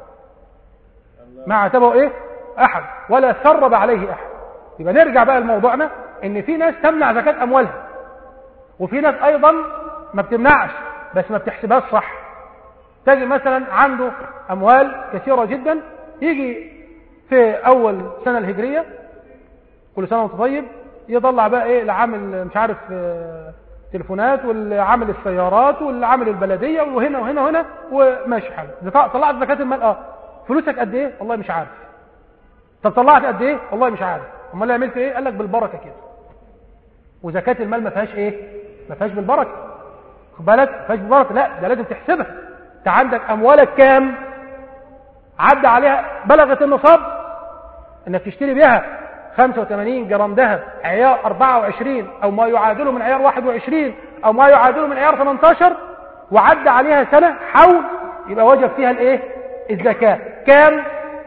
ما عاتبه ايه احد ولا ثرب عليه احد يبقى نرجع بقى لموضوعنا ان في ناس تمنع زكاة اموالها وفي ناس ايضا ما بتمنعش بس ما بتحسبهاش صح تجي مثلا عنده اموال كثيرة جدا يجي في اول سنة الهجرية كل سنة وانت طيب يطلع بقى ايه لعامل مش عارف تليفونات واللي عامل السيارات واللي عامل البلدية وهنا وهنا وهنا وماشي حال طلعت زكاة المال اه فلوسك قد ايه والله مش عارف طب طلعت قد ايه والله مش عارف امال عملت ايه قال لك بالبركة كده وزكاة المال ما فيهاش ايه ما فيهاش بالبركة خد بالك ما فيهاش بالبركة لا ده لازم تحسبها انت عندك اموالك كام عدى عليها بلغت النصاب انك تشتري بها 85 جرام ذهب عيار 24 او ما يعادله من عيار 21 او ما يعادله من عيار 18 وعدى عليها سنة حول يبقى وجب فيها الايه الزكاة كام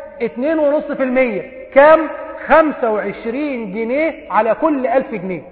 2.5% كام 25 جنيه على كل 1000 جنيه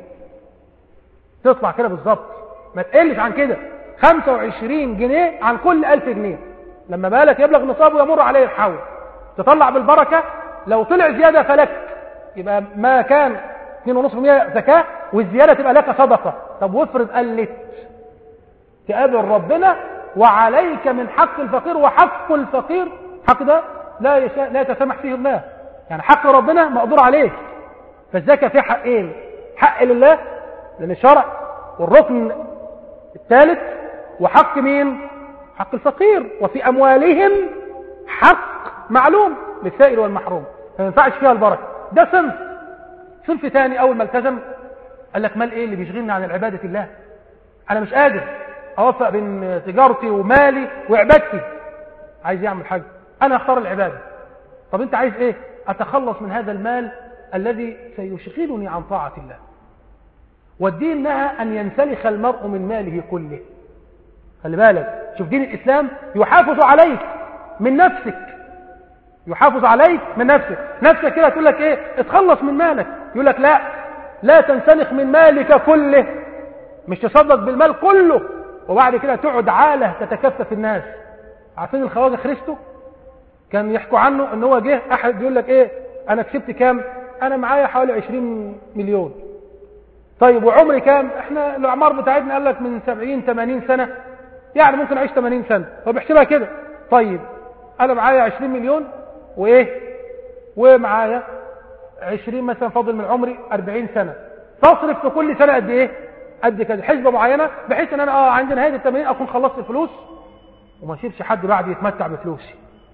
تطلع كده بالظبط ما تقلش عن كده 25 جنيه عن كل 1000 جنيه لما بالك يبلغ نصابه ويمر عليه الحول تطلع بالبركة لو طلع زيادة فلك يبقى ما كان 2.5% زكاة والزيادة تبقى لك صدقة طب وافرض قلت تقابل ربنا وعليك من حق الفقير وحق الفقير حق ده لا يشاء لا يتسامح فيه الله يعني حق ربنا مقدور عليه فالزكاة فيه حقين حق لله لأن الشرع والركن الثالث وحق مين حق الفقير وفي أموالهم حق معلوم للسائل والمحروم فما ينفعش فيها البركة ده صنف صنف ثاني أول ما التزم قال لك مال إيه اللي بيشغلني عن العبادة الله أنا مش قادر أوفق بين تجارتي ومالي وعبادتي عايز يعمل حاجة أنا أختار العبادة طب أنت عايز إيه أتخلص من هذا المال الذي سيشغلني عن طاعة الله والدين نهى أن ينسلخ المرء من ماله كله خلي بالك شوف دين الإسلام يحافظ عليك من نفسك يحافظ عليك من نفسك نفسك كده تقول لك ايه اتخلص من مالك يقول لك لا لا تنسلخ من مالك كله مش تصدق بالمال كله وبعد كده تقعد عاله تتكفف الناس عارفين الخواجه خريستو كان يحكوا عنه ان هو جه احد يقول لك ايه انا كسبت كام انا معايا حوالي 20 مليون طيب وعمري كام احنا الاعمار بتاعتنا قال لك من 70 80 سنه يعني ممكن اعيش 80 سنه هو بيحسبها كده طيب انا معايا 20 مليون وايه ومعايا 20 مثلا فاضل من عمري 40 سنه تصرف في كل سنه قد ايه قد كده حسبه معينه بحيث ان انا اه عند نهايه ال 80 اكون خلصت الفلوس وما اسيبش حد بعد يتمتع بفلوسي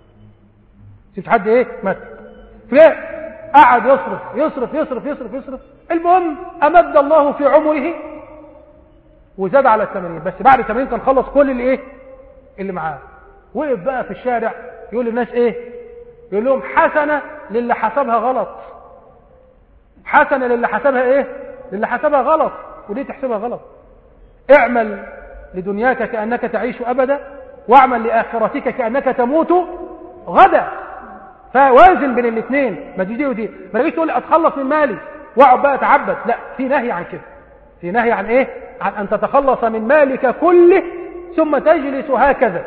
ما اسيبش حد ايه يتمتع فليه قعد يصرف يصرف يصرف يصرف يصرف المهم امد الله في عمره وزاد على الثمانين بس بعد الثمانين كان خلص كل اللي ايه اللي معاه وقف بقى في الشارع يقول للناس ايه يقول لهم حسنة للي حسبها غلط حسنة للي حسبها ايه للي حسبها غلط وليه تحسبها غلط اعمل لدنياك كأنك تعيش أبدا واعمل لآخرتك كأنك تموت غدا فوازن بين الاثنين ما دي ودي ما تجيش تقول اتخلص من مالي واقعد بقى اتعبد لا في نهي عن كده في نهي عن ايه عن ان تتخلص من مالك كله ثم تجلس هكذا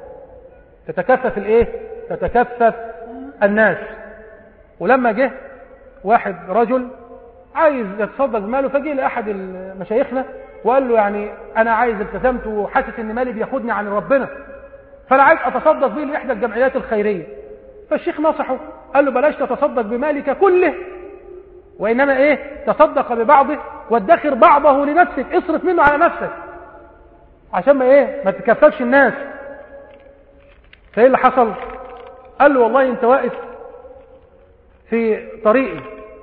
تتكفف الايه تتكفف الناس ولما جه واحد رجل عايز يتصدق بماله فجي لاحد مشايخنا وقال له يعني انا عايز التزمت وحاسس ان مالي بياخدني عن ربنا فانا عايز اتصدق بيه لاحدى الجمعيات الخيريه فالشيخ نصحه قال له بلاش تتصدق بمالك كله وإنما إيه تصدق ببعضه وادخر بعضه لنفسك اصرف منه على نفسك عشان ما إيه ما تكففش الناس فإيه اللي حصل قال له والله أنت واقف في طريقي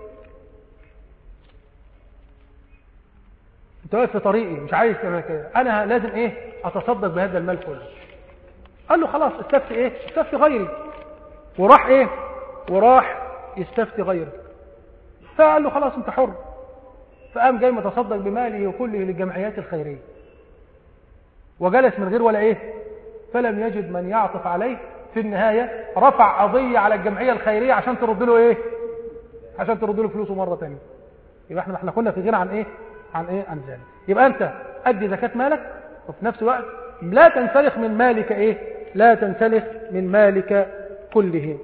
أنت واقف في طريقي مش عايز تعمل كده أنا لازم إيه أتصدق بهذا المال كله قال له خلاص استفتي إيه استفتي غيري وراح إيه وراح يستفتي غيره فقال له خلاص انت حر فقام جاي متصدق بماله وكله للجمعيات الخيرية وجلس من غير ولا ايه فلم يجد من يعطف عليه في النهاية رفع قضية على الجمعية الخيرية عشان ترد له ايه عشان ترد له فلوسه مرة تانية يبقى احنا احنا كنا في غير عن ايه عن ايه عن ذلك يبقى انت ادي زكاة مالك وفي نفس الوقت لا تنسلخ من مالك ايه لا تنسلخ من مالك كله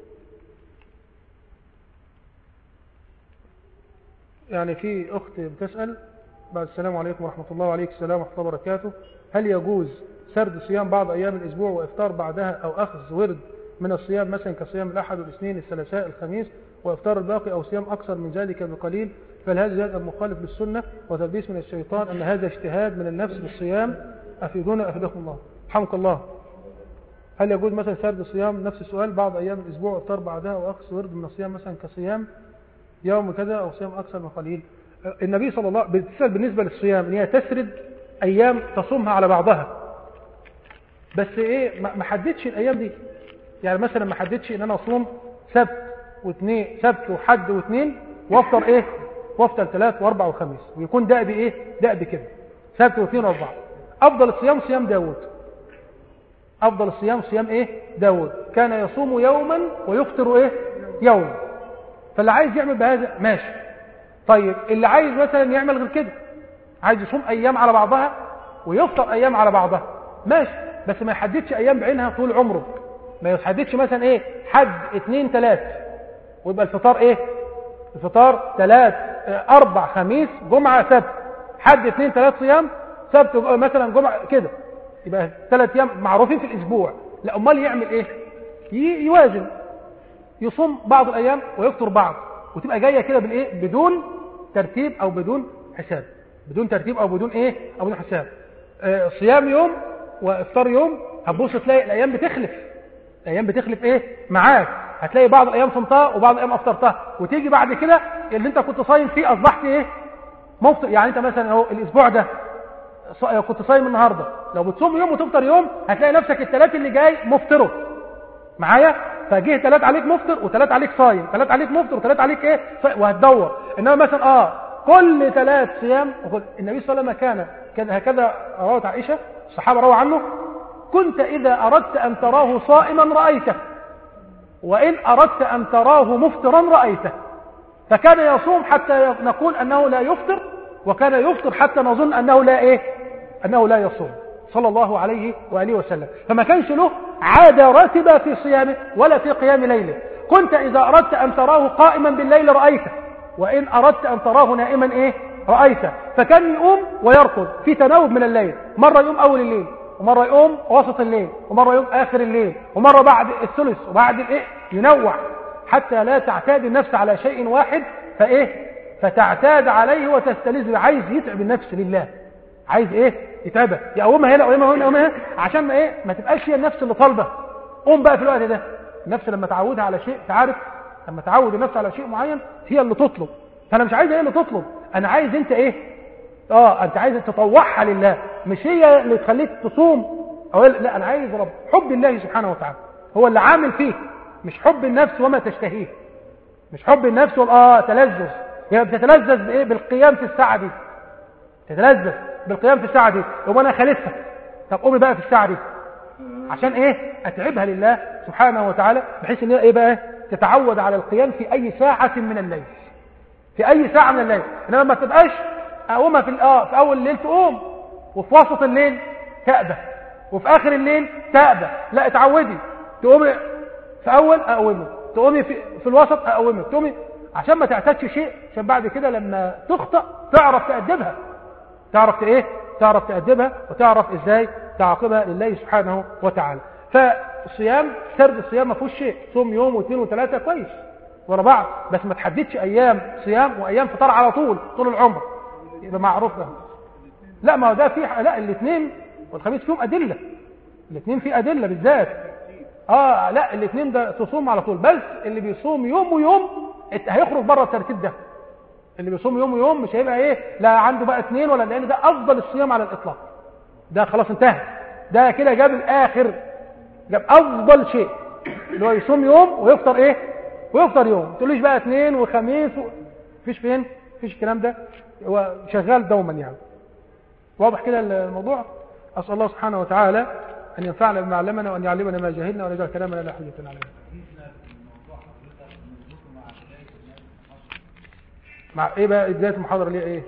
يعني في أخت بتسأل بعد السلام عليكم ورحمة الله وعليكم السلام ورحمة الله وبركاته هل يجوز سرد صيام بعض أيام الأسبوع وإفطار بعدها أو أخذ ورد من الصيام مثلا كصيام الأحد والاثنين الثلاثاء الخميس وإفطار الباقي أو صيام أكثر من ذلك بقليل فالهذا زاد المخالف للسنة وتلبيس من الشيطان أن هذا اجتهاد من النفس بالصيام أفيدونا أفيدكم الله رحمك الله هل يجوز مثلا سرد الصيام نفس السؤال بعض أيام الأسبوع افطار بعدها وأقصى ورد من الصيام مثلا كصيام يوم كذا أو صيام أكثر من قليل النبي صلى الله عليه وسلم بتسأل بالنسبة للصيام ان هي تسرد أيام تصومها على بعضها بس إيه ما حددش الأيام دي يعني مثلا ما حددش إن أنا أصوم سبت واثنين سبت وحد واثنين وافطر إيه وافطر ثلاث واربع وخميس ويكون دأب إيه دأب كده سبت واثنين واربعة أفضل الصيام صيام داود أفضل الصيام صيام إيه داود كان يصوم يوما ويفطر إيه يوم فاللي عايز يعمل بهذا ماشي طيب اللي عايز مثلا يعمل غير كده عايز يصوم أيام على بعضها ويفطر أيام على بعضها ماشي بس ما يحددش أيام بعينها طول عمره ما يحددش مثلا إيه حد اثنين ثلاث ويبقى الفطار إيه الفطار ثلاث أربع خميس جمعة سبت حد اثنين ثلاث صيام سبت مثلا جمعة كده يبقى ثلاث أيام معروفين في الأسبوع لا أمال يعمل إيه يوازن يصوم بعض الأيام ويفطر بعض وتبقى جاية كده بالإيه بدون ترتيب أو بدون حساب بدون ترتيب أو بدون إيه أو بدون حساب آه صيام يوم وافطار يوم هتبص تلاقي الأيام بتخلف الأيام بتخلف إيه معاك هتلاقي بعض الأيام صمتها وبعض الأيام أفطرتها وتيجي بعد كده اللي أنت كنت صايم فيه أصبحت إيه مفطر يعني أنت مثلا أهو الأسبوع ده كنت صايم النهاردة لو بتصوم يوم وتفطر يوم هتلاقي نفسك الثلاث اللي جاي مفطره معايا فجه ثلاث عليك مفطر وثلاث عليك صايم ثلاث عليك مفطر وثلاث عليك ايه وهتدور انما مثلا اه كل ثلاث صيام النبي صلى الله عليه وسلم كان كان هكذا رواه عائشه الصحابه رووا عنه كنت اذا اردت ان تراه صائما رايته وان اردت ان تراه مفطرا رايته فكان يصوم حتى نقول انه لا يفطر وكان يفطر حتى نظن انه لا ايه انه لا يصوم صلى الله عليه وآله وسلم فما كانش له عادة راتبة في صيامه ولا في قيام ليله كنت إذا أردت أن تراه قائما بالليل رأيته وإن أردت أن تراه نائما إيه رأيته فكان يقوم ويرقد في تناوب من الليل مرة يقوم أول الليل ومرة يقوم وسط الليل ومرة يقوم آخر الليل ومرة بعد الثلث وبعد الإيه ينوع حتى لا تعتاد النفس على شيء واحد فإيه فتعتاد عليه وتستلذ عايز يتعب النفس لله عايز ايه يتعبها يقومها هنا يقومها هنا يقومها هنا عشان ما ايه ما تبقاش هي النفس اللي طالبه قوم بقى في الوقت ده النفس لما تعودها على شيء تعرف لما تعود النفس على شيء معين هي اللي تطلب فانا مش عايز هي اللي تطلب انا عايز انت ايه اه انت عايز تطوعها لله مش هي اللي تخليك تصوم او لا انا عايز رب حب الله سبحانه وتعالى هو اللي عامل فيك مش حب النفس وما تشتهيه مش حب النفس وال اه تلذذ هي بتتلذذ بايه بالقيام في الساعه دي تتلذذ بالقيام في الساعة دي يبقى أنا خالفها طب قومي بقى في الساعة دي عشان إيه أتعبها لله سبحانه وتعالى بحيث إن هي إيه بقى تتعود على القيام في أي ساعة من الليل في أي ساعة من الليل إنما ما تبقاش أقومها في آه في أول الليل تقوم وفي وسط الليل تأبى وفي آخر الليل تأبى لا اتعودي تقومي في أول أقومه تقومي في, في الوسط أقومه تقومي عشان ما تعتادش شيء عشان بعد كده لما تخطأ تعرف تأدبها تعرف ايه تعرف تأدبها وتعرف ازاي تعاقبها لله سبحانه وتعالى فالصيام سرد الصيام ما فيهوش شيء صوم يوم واثنين وثلاثة كويس ورا بعض بس ما تحددش ايام صيام وايام فطار على طول طول العمر يبقى معروف ده لا ما هو ده في لا الاثنين والخميس فيهم ادله الاثنين في ادله بالذات اه لا الاثنين ده تصوم على طول بس اللي بيصوم يوم ويوم هيخرج بره الترتيب ده اللي بيصوم يوم ويوم مش هيبقى ايه لا عنده بقى اثنين ولا لان ده افضل الصيام على الاطلاق ده خلاص انتهى ده كده جاب الاخر جاب افضل شيء اللي هو يصوم يوم ويفطر ايه ويفطر يوم ما تقوليش بقى اثنين وخميس و... فيش فين فيش الكلام ده هو شغال دوما يعني واضح كده الموضوع اسال الله سبحانه وتعالى ان ينفعنا بما علمنا وان يعلمنا ما جهلنا وان يجعل كلامنا لا حجه علينا مع ايه بقى بدايه المحاضره ليه ايه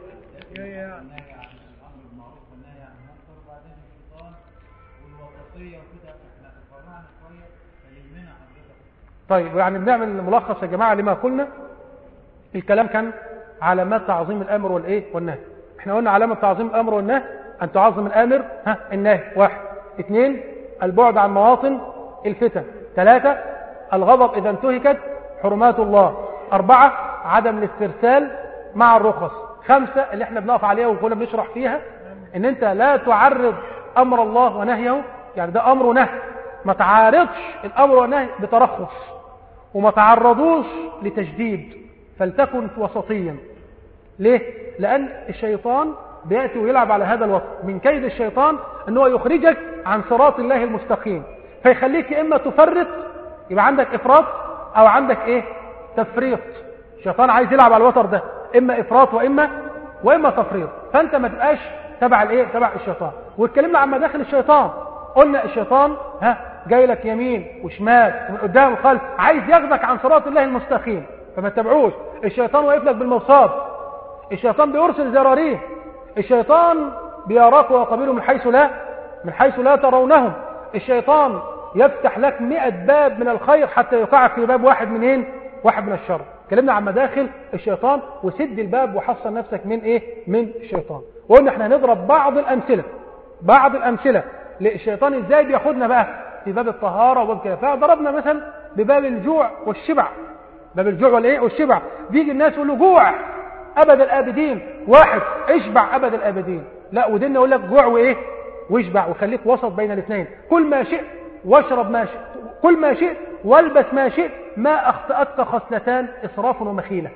طيب يعني بنعمل ملخص يا جماعه لما قلنا الكلام كان علامات تعظيم الامر والايه والنهي احنا قلنا علامه تعظيم الامر والنهي ان تعظم الامر ها النهي واحد اثنين البعد عن مواطن الفتن ثلاثة الغضب إذا انتهكت حرمات الله أربعة عدم الاسترسال مع الرخص خمسة اللي احنا بنقف عليها وكنا بنشرح فيها ان انت لا تعرض امر الله ونهيه يعني ده امر ونهي ما تعارضش الامر والنهي بترخص وما تعرضوش لتجديد فلتكن وسطيا ليه لان الشيطان بياتي ويلعب على هذا الوقت من كيد الشيطان ان هو يخرجك عن صراط الله المستقيم فيخليك اما تفرط يبقى عندك افراط او عندك ايه تفريط الشيطان عايز يلعب على الوتر ده اما افراط واما واما تفريط فانت ما تبقاش تبع الايه تبع الشيطان واتكلمنا عن مداخل الشيطان قلنا الشيطان ها جاي لك يمين وشمال ومن قدام وخلف عايز ياخدك عن صراط الله المستقيم فما تتبعوش الشيطان واقف لك بالموصاد الشيطان بيرسل زراريه الشيطان بيراك وقبيله من حيث لا من حيث لا ترونهم الشيطان يفتح لك مئة باب من الخير حتى يقعك في باب واحد منين واحد من الشر اتكلمنا عن مداخل الشيطان وسد الباب وحصن نفسك من ايه من الشيطان وقلنا احنا هنضرب بعض الامثله بعض الامثله للشيطان ازاي بياخدنا بقى في باب الطهاره وباب كده فضربنا مثلا بباب الجوع والشبع باب الجوع والايه والشبع بيجي الناس يقول له جوع ابد الابدين واحد اشبع ابد الابدين لا وديننا يقول لك جوع وايه واشبع وخليك وسط بين الاثنين كل ما شئت واشرب ما شئت كل ما شئت والبس ما شئت ما اخطأتك خصلتان اسراف ومخيله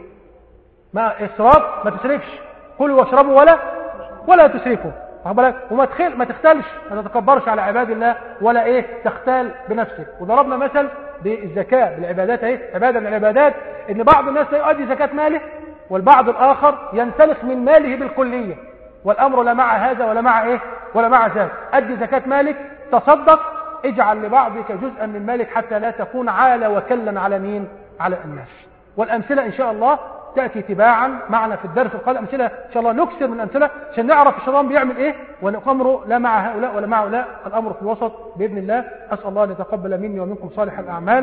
ما اسراف ما تسرفش كلوا واشربوا ولا ولا تسرفوا بالك وما تخيل ما تختلش ما تتكبرش على عباد الله ولا ايه تختال بنفسك وضربنا مثل بالزكاه بالعبادات ايه عباده من العبادات ان بعض الناس لا يؤدي زكاه ماله والبعض الاخر ينسلخ من ماله بالكليه والامر لا مع هذا ولا مع ايه ولا مع ذاك ادي زكاه مالك تصدق اجعل لبعضك جزءا من مالك حتى لا تكون عالة وكلا على مين على الناس والامثله ان شاء الله تأتي تباعا معنا في الدرس القادم أمثلة إن شاء الله نكثر من الأمثلة عشان نعرف الشيطان بيعمل إيه ونأمره لا مع هؤلاء ولا مع هؤلاء الأمر في الوسط بإذن الله أسأل الله أن يتقبل مني ومنكم صالح الأعمال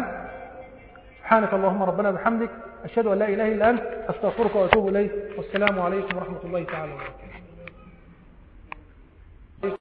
سبحانك اللهم ربنا بحمدك أشهد أن لا إله إلا أنت أستغفرك وأتوب إليك والسلام عليكم ورحمة الله تعالى وبركاته